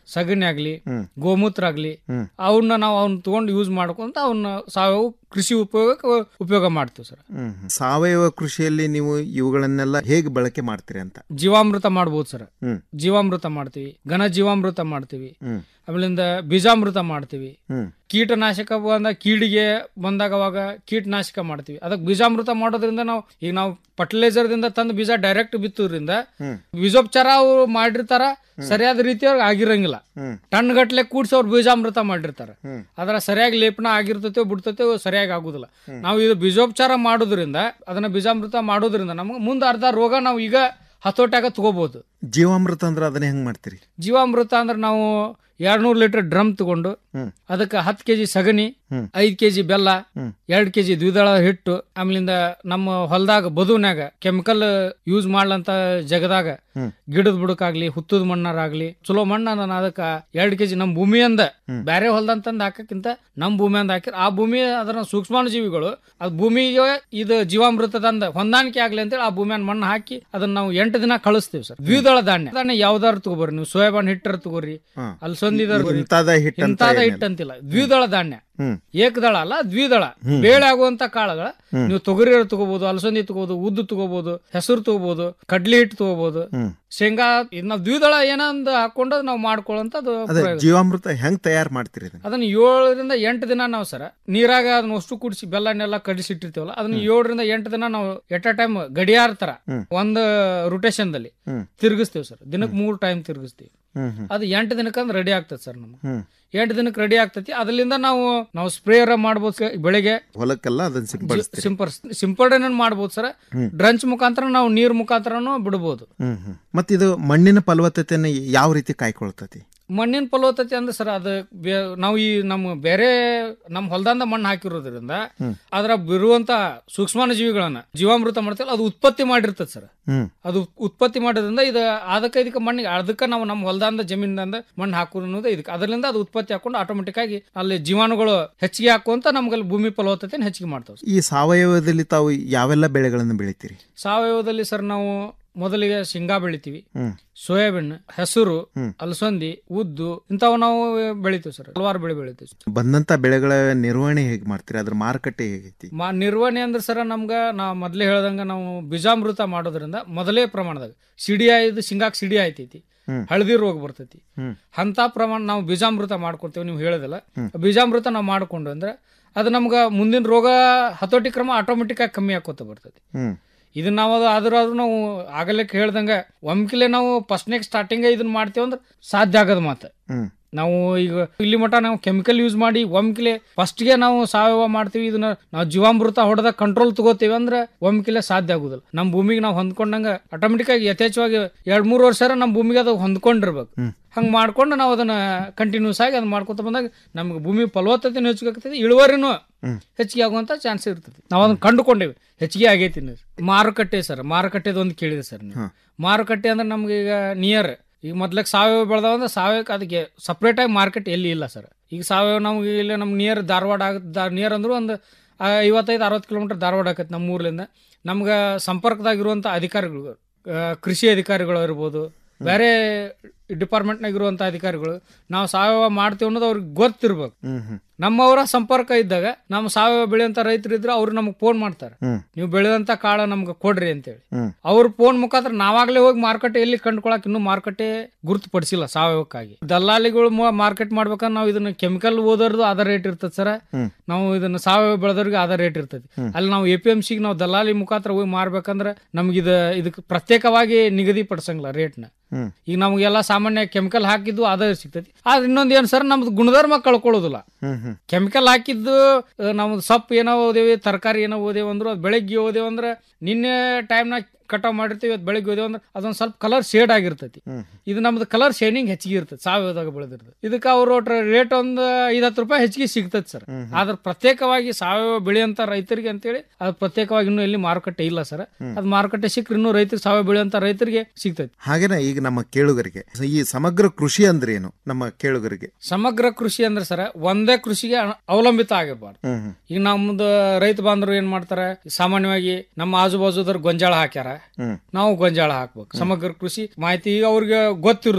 ಸಗಣಿ ಆಗ್ಲಿ ಹ್ಮ್. ಗೋಮೂತ್ರ ಆಗ್ಲಿ ಹ್ಮ್. ಅವನ್ನ ನಾವು ಅವ್ನ ತಗೊಂಡು ಯೂಸ್ ಮಾಡ್ಕೊಂತ ಅವನ್ನ ಸಾವಯವ ಕೃಷಿ ಉಪಯೋಗಕ್ಕೆ ಉಪಯೋಗ ಮಾಡ್ತೀವಿ ಸರ್ ಹ್ಮ್ ಹ್ಮ್. ಸಾವಯವ ಕೃಷಿಯಲ್ಲಿ ನೀವು ಇವುಗಳನ್ನೆಲ್ಲ ಹೇಗೆ ಬಳಕೆ ಮಾಡ್ತೀರಿ ಅಂತ ಜೀವಾಮೃತ ಮಾಡ್ಬೋದು ಸರ್ ಹ್ಮ್. ಜೀವಾಮೃತ ಮಾಡ್ತೀವಿ ಘನ ಜೀವಾಮೃತ ಮಾಡ್ತೀವಿ ಹ್ಮ್. ಆಮೇಲಿಂದ ಬೀಜಾಮೃತ ಮಾಡ್ತೀವಿ ಹ್ಮ್. ಕೀಟನಾಶಕ ಬಂದ ಕೀಡಿಗೆ ಬಂದಾಗ ಅವಾಗ ಕೀಟನಾಶಕ ಮಾಡ್ತೀವಿ ಅದಕ್ಕೆ ಬೀಜಾಮೃತ ಮಾಡೋದ್ರಿಂದ ನಾವು ಈಗ ನಾವು ಫರ್ಟಿಲೈಸರ್ ದಿಂದ ತಂದು ಬೀಜ ಡೈರೆಕ್ಟ್ ಬಿತ್ತೋದ್ರಿಂದ ಹ್ಮ್. ಬೀಜೋಪಚಾರ ಅವ್ರು ಮಾಡಿರ್ತಾರ ಸರಿಯಾದ ರೀತಿಯಾಗಿ ಆಗಿರಂಗಿಲ್ಲ ಹ್ಮ್. ಟನ್ ಗಟ್ಲೆ ಕೂಡ್ಸಿ ಅವ್ರು ಬೀಜಾಮೃತ ಮಾಡಿರ್ತಾರ ಹ್ಮ್. ಅದರ ಸರಿಯಾಗಿ ಲೇಪನ ಆಗಿರ್ತೈತೋ ಬಿಡ್ತೈತೋ ಸರಿಯಾಗಿ ಆಗುದಿಲ್ಲ ನಾವು ಇದು ಬೀಜೋಪಚಾರ ಮಾಡೋದ್ರಿಂದ ಅದನ್ನ ಬೀಜಾಮೃತ ಮಾಡೋದ್ರಿಂದ ನಮ್ಗೆ ಮುಂದೆ ಅರ್ಧ ರೋಗ ನಾವು ಈಗ ಹತೋಟ್ಯಾಗ ತಗೋಬಹುದು ಜೀವಾಮೃತ ಅಂದ್ರೆ ಅದನ್ನ ಹೆಂಗ್ ಮಾಡ್ತೀರಿ ಜೀವಾಮೃತ ಅಂದ್ರೆ ನಾವು ಎರಡ್ನೂರು ಲೀಟರ್ ಡ್ರಮ್ ತಗೊಂಡು ಹ್ಮ್. ಅದಕ್ಕೆ ಹತ್ತು ಕೆಜಿ ಸಗಣಿ ಹ್ಮ್. ಐದ್ ಕೆಜಿ ಬೆಲ್ಲ ಹ್ಮ್. ಎರಡ್ ಕೆಜಿ ದ್ವಿದಳ ಹಿಟ್ಟು ಆಮೇಲಿಂದ ನಮ್ಮ ಹೊಲದಾಗ ಬದುವ್ನ್ಯಾಗ ಕೆಮಿಕಲ್ ಯೂಸ್ ಮಾಡ್ಲಂತ ಜಗದಾಗ ಹ್ಮ್. ಗಿಡದ ಬುಡಕಾಗ್ಲಿ ಹುತ್ತದ ಮಣ್ಣಾರಾಗ್ಲಿ ಚಲೋ ಮಣ್ಣ ನಾನು ಅದಕ್ಕ ಎರಡ್ ಕೆಜಿ ನಮ್ ಭೂಮಿಯಿಂದ ಬ್ಯಾರೆ ಹೊಲ್ದಂತಂದ್ ಹಾಕಕ್ಕಿಂತ ನಮ್ ಭೂಮಿಯಿಂದ ಹಾಕಿರ್ ಆ ಭೂಮಿ ಅದರ ಸೂಕ್ಷ್ಮಾಣು ಜೀವಿಗಳು ಅದ್ ಭೂಮಿಗೆ ಇದು ಜೀವಾಮೃತದಂದ ಹೊಂದಾಣಿಕೆ ಆಗ್ಲಿ ಅಂತೇಳಿ ಆ ಭೂಮಿಯನ್ನ ಮಣ್ಣು ಹಾಕಿ ಅದನ್ನ ನಾವು ಎಂಟು ದಿನ ಕಳಿಸ್ತೀವಿ ಸರ್ ದ್ವಿದಳ ಧಾನ್ಯ ಧಾನ್ಯ ಯಾವ್ದಾರು ತಗೋಬರ್ರಿ ನೀವು ಸೋಯಾಬಾನ್ ಹಿಟ್ಟರ ತಗೋರಿ ಹಾ. ಅಲ್ಸಂದಿದಾರ ಇಂಥದ ಹಿಟ್ಟು ಅಂತ ಇಂಥದ ಏನಿಲ್ಲ. ಹಿಟ್ಟು ಅಂತಿಲ್ಲ ದ್ವಿದಳ ಧಾನ್ಯ ಹ್ಮ್. ಏಕದಳ ಅಲ್ಲ ದ್ವಿದಳ ಹ್ಮ್. ಬೇಳೆ ಆಗುವಂತ ಕಾಳುಗಳ ಹ್ಮ್. ನೀವು ತೊಗರಿ ತಗೋಬಹುದು ಅಲಸಂದಿ ತಗೋಬಹುದು ಉದ್ದು ತಗೋಬಹುದು ಹೆಸರು ತಗೋಬಹುದು ಕಡ್ಲಿ ಹಿಟ್ಟು ತಗೋಬಹುದು ಹ್ಮ್. ಶೇಂಗಾ ಇದ್ ನಾವ್ ದ್ವಿದಳ ಏನಂದ್ ಹಾಕೊಂಡು ನಾವು ಮಾಡ್ಕೊಳ್ಳೋಂಥದ್ದು ಅದೇ ಪ್ರಯೋಗ. ಜೀವಾಮೃತ ಹೆಂಗ್ ತಯಾರು ಮಾಡ್ತೀರಿ ಇದನ್ನ ಅದನ್ನ ಏಳರಿಂದ ಎಂಟು ದಿನ ನಾವು ಸರ ನೀರಾಗ ಅದನ್ನ ಅಷ್ಟು ಕುಡಿಸಿ ಬೆಲ್ಲನೆಲ್ಲ ಕಡಿಸಿಟ್ಟಿರ್ತೀವಲ್ಲ ಅದನ್ನ ಏಳರಿಂದ ಎಂಟು ದಿನ ನಾವು ಎಟ್ ಅ ಟೈಮ್ ಗಡಿಯಾರ ತರ ಹ್ಮ್. ಒಂದು ರೊಟೇಷನ್ ದಲ್ಲಿ ಹ್ಮ್. ತಿರುಗಿಸ್ತೀವಿ ಸರ್ ದಿನಕ್ಕೆ ಮೂರು ಟೈಮ್ ತಿರುಗಿಸ್ತೀವಿ ಹ್ಮ್ ಹ್ಮ್. ಅದು ಎಂಟು ದಿನಕ್ಕೆ ಅಂದ್ರೆ ರೆಡಿ ಆಗ್ತದೆ ಸರ್ ನಮ್ಗೆ ಹ್ಮ್. ಎಂಟು ದಿನಕ್ಕೆ ರೆಡಿ ಆಗ್ತೈತಿ ಅದರಿಂದ ನಾವು ನಾವು ಸ್ಪ್ರೇಯರ್ ಮಾಡ್ಬೋದು ಸರ್ ಬೆಳಿಗ್ಗೆ ಹೊಲಕ್ಕೆಲ್ಲ ಅದನ್ನ ಸಿಂಪಡಿಸ್ತೀರಿ ಸಿಂಪರ್ ಸಿಂಪಡಣೆ ಮಾಡ್ಬೋದು ಸರ್ ಹ್ಮ್. ಡ್ರಂಚ್ ಮುಖಾಂತರ ನಾವು ನೀರ್ ಮುಖಾಂತರನು ಬಿಡ್ಬೋದು ಹ್ಮ್ ಹ್ಮ್ ಮತ್ತಿದು ಮಣ್ಣಿನ ಫಲವತ್ತತೆಯನ್ನು ಯಾವ ರೀತಿ ಕಾಯ್ಕೊಳ್ತತಿ ಮಣ್ಣಿನ ಫಲವತ್ತತೆ ಅಂದ್ರೆ ಸರ್ ಅದು ಬೇ- ನಾವು ಈ ನಮ್ಮ ಬೇರೆ ನಮ್ಮ ಹೊಲದಿಂದ ಮಣ್ಣು ಹಾಕಿರೋದ್ರಿಂದ ಹ್ಮ್. ಅದರ ಬಿರುವಂತ ಸೂಕ್ಷ್ಮಾಣು ಜೀವಿಗಳನ್ನ ಜೀವಾಮೃತ ಮಾಡ್ತೀವಲ್ಲ ಅದು ಉತ್ಪತ್ತಿ ಮಾಡಿರ್ತದೆ ಸರ್ ಹ್ಮ್ ಅದು ಉತ್ಪತ್ತಿ ಮಾಡೋದ್ರಿಂದ ಇದು ಅದಕ್ಕೆ ಇದಕ್ಕೆ ಮಣ್ಣಿಗೆ ಅದಕ್ಕೆ ನಾವು ನಮ್ಮ ಹೊಲದಿಂದ ಜಮೀನಿಂದ ಮಣ್ಣು ಹಾಕೋದು ಅನ್ನೋದು ಇದಕ್ಕೆ ಅದರಿಂದ ಅದು ಉತ್ಪತ್ತಿ ಹಾಕೊಂಡು ಆಟೋಮೆಟಿಕ್ ಆಗಿ ಅಲ್ಲಿ ಜೀವಾಣುಗಳು ಹೆಚ್ಚಿಗೆ ಹಾಕುವಂತ ನಮ್ಗಲ್ಲಿ ಭೂಮಿ ಫಲವತ್ತತೆ ಹೆಚ್ಚಿಗೆ ಮಾಡ್ತಾವೆ ಈ ಸಾವಯವದಲ್ಲಿ ತಾವು ಯಾವೆಲ್ಲ ಬೆಳೆಗಳನ್ನು ಬೆಳಿತೀರಿ ಸಾವಯವದಲ್ಲಿ ಸರ್ ನಾವು ಮೊದಲಿಗೆ ಶೇಂಗಾ ಬೆಳಿತೀವಿ ಹ್ಮ್ ಸೋಯಾಬೀನ್ ಹೆಸರು ಹ್ಮ್. ಅಲಸಂದಿ ಉದ್ದು ಇಂಥವು ನಾವು ಬೆಳಿತೀವಿ ಸರ್ ಹಲವಾರು ಬೆಳೆ ಬೆಳಿತೀವಿ ಸರ್. ಬಂದಂತ ಬೆಳೆಗಳ ನಿರ್ವಹಣೆ ಹೇಗೆ ಮಾಡ್ತೀರಿ ಅದ್ರ ಮಾರುಕಟ್ಟೆ ಹೇಗೈತಿ ಮಾ ನಿರ್ವಹಣೆ ಅಂದ್ರೆ ಸರ ನಮ್ಗೆ ನಾ ಮೊದಲೇ ಹೇಳ್ದಂಗ ನಾವು ಬೀಜಾಮೃತ ಮಾಡೋದ್ರಿಂದ ಮೊದಲೇ ಪ್ರಮಾಣದಾಗ ಸಿಡಿ ಆಯ್ದು ಶೇಂಗಾಕ್ ಸಿಡಿ ಆಯ್ತೈತಿ ಹ್ಮ್. ಹಳದಿ ರೋಗ ಬರ್ತೈತಿ ಹ್ಮ್. ಅಂತ ಪ್ರಮಾಣ ನಾವು ಬೀಜಾಮೃತ ಮಾಡ್ಕೊತೀವಿ ನೀವು ಹೇಳೋದಿಲ್ಲ ಹ್ಮ್. ಬೀಜಾಮೃತ ನಾವು ಮಾಡ್ಕೊಂಡು ಅಂದ್ರೆ ಅದು ನಮ್ಗೆ ಮುಂದಿನ ರೋಗ ಹತೋಟಿ ಕ್ರಮ ಆಟೋಮೆಟಿಕ್ ಆಗಿ ಕಮ್ಮಿ ಆಕೋತ ಬರ್ತೈತಿ ಹ್ಮ್ ಇದನ್ನ ನಾವು ಅದು ಆದ್ರೂ ನಾವು ಆಗಲೇ ಹೇಳ್ದಂಗ ಒಮ್ಕಿಲೆ ನಾವು ಫಸ್ಟ್ನೇಗ್ ಸ್ಟಾರ್ಟಿಂಗ್ ಇದನ್ನ ಮಾಡ್ತೇವೆ ಅಂದ್ರೆ ಸಾಧ್ಯ ಆಗದ ಮಾತು ಹ್ಮ್ ನಾವು ಈಗ ಇಲ್ಲಿ ಮಟ ನಾವು ಕೆಮಿಕಲ್ ಯೂಸ್ ಮಾಡಿ ಒಮ್ಕಿಲೆ ಫಸ್ಟ್ಗೆ ನಾವು ಸಾವಯವ ಮಾಡ್ತೀವಿ ಇದನ್ನ ನಾವು ಜೀವಾಮೃತ ಹೊಡೆದ ಕಂಟ್ರೋಲ್ ತಗೋತೀವಿ ಅಂದ್ರೆ ಒಮ್ಕಿಲೆ ಸಾಧ್ಯ ಆಗುದಿಲ್ಲ ನಮ್ಮ ಭೂಮಿಗೆ ನಾವು ಹೊಂದ್ಕೊಂಡಂಗ ಆಟೋಮೆಟಿಕ್ ಆಗಿ ಯಥೇಚ್ಛವಾಗಿ ಎರಡ್ ಮೂರು ವರ್ಷ ನಮ್ಮ ಭೂಮಿಗೆ ಅದು ಹೊಂದ್ಕೊಂಡಿರ್ಬೇಕು ಹ್ಮ್. ಹಂಗ್ ಮಾಡ್ಕೊಂಡು ನಾವು ಅದನ್ನ ಕಂಟಿನ್ಯೂಸ್ ಆಗಿ ಅದನ್ನ ಮಾಡ್ಕೊತ ಬಂದಾಗ ನಮ್ಗೆ ಭೂಮಿ ಫಲವತ್ತತೆನೂ ಹೆಚ್ಚಿಗೆ ಆಗ್ತದೆ ಇಳುವರಿನೂ ಹ್ಮ್. ಹೆಚ್ಚಿಗೆ ಆಗುವಂತ ಚಾನ್ಸ್ ಇರ್ತದೆ ನಾವು ಅದನ್ನ ಕಂಡುಕೊಂಡೇವಿ ಹೆಚ್ಚಿಗೆ ಆಗೈತಿ ಅನ್ನೋದು. ಮಾರುಕಟ್ಟೆ ಸರ್ ಮಾರುಕಟ್ಟೆದು ಒಂದು ಕೇಳಿದೆ ಸರ್ ನೀವು ಹಾ. ಮಾರುಕಟ್ಟೆ ಅಂದ್ರೆ ನಮ್ಗೆ ಈಗ ನಿಯರ್ ಈಗ ಮೊದ್ಲಕ್ಕೆ ಸಾವಯವ ಬೆಳೆದಾವ ಅಂದ್ರೆ ಸಾವಯವಕ್ಕೆ ಅದಕ್ಕೆ ಸಪ್ರೇಟ್ ಆಗಿ ಮಾರ್ಕೆಟ್ ಎಲ್ಲಿ ಇಲ್ಲ ಸರ್ ಈಗ ಸಾವಯವ ನಮ್ಗೆ ಇಲ್ಲಿ ನಮ್ಮ ನಿಯರ್ ಧಾರವಾಡ ಆಗುತ್ತೆ ನಿಯರ್ ಅಂದ್ರು ಒಂದು ಆ, ಐವತ್ತೈದು ಅರವತ್ತು ಕಿಲೋಮೀಟರ್ ಧಾರವಾಡ ಆಕೈತೆ ನಮ್ಮ ಊರ್ಲಿಂದ ನಮ್ಗೆ ಸಂಪರ್ಕದಾಗಿರುವಂಥ ಅಧಿಕಾರಿಗಳು ಆ, ಕೃಷಿ ಅಧಿಕಾರಿಗಳು ಇರ್ಬೋದು ಬೇರೆ ಡಿಪಾರ್ಟ್ಮೆಂಟ್ನಾಗ ಇರುವಂಥ ಅಧಿಕಾರಿಗಳು ನಾವು ಸಾವಯವ ಮಾಡ್ತೀವಿ ಅನ್ನೋದು ಅವ್ರಿಗೆ ಗೊತ್ತಿರ್ಬೇಕು ಹ್ಮ್ ಹ್ಮ್ ನಮ್ಮವರ ಸಂಪರ್ಕ ಇದ್ದಾಗ ನಮ್ಮ ಸಾವಯವ ಬೆಳೆಯಂತ ರೈತರು ಇದ್ರೆ ಅವ್ರು ನಮಗೆ ಫೋನ್ ಮಾಡ್ತಾರೆ ಹ್ಮ್. ನೀವು ಬೆಳೆದಂತ ಕಾಳ ನಮ್ಗೆ ಕೊಡ್ರಿ ಅಂತೇಳಿ ಹ್ಮ್ ಅವ್ರ ಫೋನ್ ಮುಖಾಂತರ ನಾವಾಗ್ಲೇ ಹೋಗಿ ಮಾರುಕಟ್ಟೆ ಎಲ್ಲಿ ಕಂಡುಕೊಳಕ್ ಇನ್ನೂ ಮಾರುಕಟ್ಟೆ ಗುರುತುಪಡಿಸಿಲ್ಲ ಸಾವಯವಕ್ಕಾಗಿ ದಲ್ಲಾಳಿಗಳು ಮಾರ್ಕೆಟ್ ಮಾಡ್ಬೇಕಂದ್ರೆ ನಾವು ಇದನ್ನ ಕೆಮಿಕಲ್ ಓದೋರ್ದು ಅದ ರೇಟ್ ಇರ್ತದೆ ಸರ್ ಹ್ಮ್. ನಾವು ಇದನ್ನ ಸಾವಯವ ಬೆಳೆದವ್ರಿಗೆ ಅದ ರೇಟ್ ಇರ್ತದೆ ಹ್ಮ್. ಅಲ್ಲಿ ನಾವು ಎ ಪಿ ಎಂ ಸಿಗೆ ನಾವು ದಲ್ಲಾಳಿ ಮುಖಾಂತರ ಹೋಗಿ ಮಾರ್ಬೇಕಂದ್ರೆ ನಮ್ಗೆ ಇದು ಇದಕ್ಕೆ ಪ್ರತ್ಯೇಕವಾಗಿ ನಿಗದಿ ಪಡಿಸಂಗಿಲ್ಲ ರೇಟ್ನ ಹ್ಮ್ ಈಗ ನಮಗೆಲ್ಲ ಸಾಮಾನ್ಯ ಕೆಮಿಕಲ್ ಹಾಕಿದ್ದು ಅದ ಸಿಗ್ತೈತಿ ಆದ್ರೆ ಇನ್ನೊಂದು ಏನು ಸರ್ ನಮ್ದು ಗುಣಧರ್ಮ ಕಳ್ಕೊಳ್ಳೋದಿಲ್ಲ ಹ್ಮ್ ಹ್ಮ್ ಕೆಮಿಕಲ್ ಹಾಕಿದ್ದು ಆ, ನಮ್ದು ಸೊಪ್ಪು ಏನೋ ಓದೇವಿ ತರಕಾರಿ ಏನೋ ಓದೇವು ಅಂದ್ರು ಅದು ಬೆಳಗ್ಗೆ ಓದೇವು ಅಂದ್ರೆ ನಿನ್ನೆ ಟೈಮ್ನಾಗ ಕಟಾವ್ ಮಾಡಿರ್ತೀವಿ ಅದು ಬೆಳಗ್ಗೆ ಓದೇವು ಅಂದ್ರೆ ಅದೊಂದು ಸ್ವಲ್ಪ ಕಲರ್ ಶೇಡ್ ಆಗಿರ್ತೈತಿ ಹ್ಮ್. ಇದು ನಮ್ದು ಕಲರ್ ಶೇನಿಂಗ್ ಹೆಚ್ಚಿಗೆ ಇರ್ತದೆ ಸಾವಯವದಾಗ ಬೆಳೆದಿರ್ತದೆ ಇದಕ್ಕೆ ಅವರು ರೇಟ್ ಒಂದು ಐದು ಹತ್ತು ರೂಪಾಯಿ ಹೆಚ್ಚಿಗೆ ಸಿಗ್ತದೆ ಸರ್ ಆದ್ರೆ ಪ್ರತ್ಯೇಕವಾಗಿ ಸಾವಯವ ಬೆಳೆಯಂತ ರೈತರಿಗೆ ಅಂತೇಳಿ ಅದು ಪ್ರತ್ಯೇಕವಾಗಿ ಇನ್ನೂ ಎಲ್ಲಿ ಮಾರುಕಟ್ಟೆ ಇಲ್ಲ ಸರ್ ಅದು ಮಾರುಕಟ್ಟೆ ಸಿಕ್ಕರೆ ಇನ್ನೂ ರೈತರಿಗೆ ಸಾವಯವ ಬೆಳೆಯಂತ ರೈತರಿಗೆ ಸಿಗ್ತೈತಿ ಹಾಗೇನೆ ಈಗ ನಮ್ಮ ಕೇಳುಗರಿಗೆ ಈ ಸಮಗ್ರ ಕೃಷಿ ಅಂದ್ರೆ ಏನು ನಮ್ಮ ಕೇಳುಗರಿಗೆ ಸಮಗ್ರ ಕೃಷಿ ಅಂದ್ರೆ ಸರ್ ಒಂದೇ ಕೃಷಿಗೆ ಅ- ಅವಲಂಬಿತ ಆಗಿರ್ಬಾರ್ದು ಹ್ಮ್ ಹ್ಮ್ ಈಗ ನಮ್ದು ರೈತ ಬಾಂಧವರು ಏನ್ ಮಾಡ್ತಾರೆ ಸಾಮಾನ್ಯವಾಗಿ ನಮ್ಮ ಆಜು ಬಾಜುದವ್ರು ಗೊಂಜಾಳ ಹಾಕ್ಯಾರ ಹ್ಮ್ ನಾವು ಗೊಂಜಾಳ ಹಾಕ್ಬೇಕು ಸಮಗ್ರ ಕೃಷಿ ಮಾಹಿತಿ ಈಗ ಅವ್ರಿಗೆ ಗೊತ್ತಿರುದಿಲ್ಲ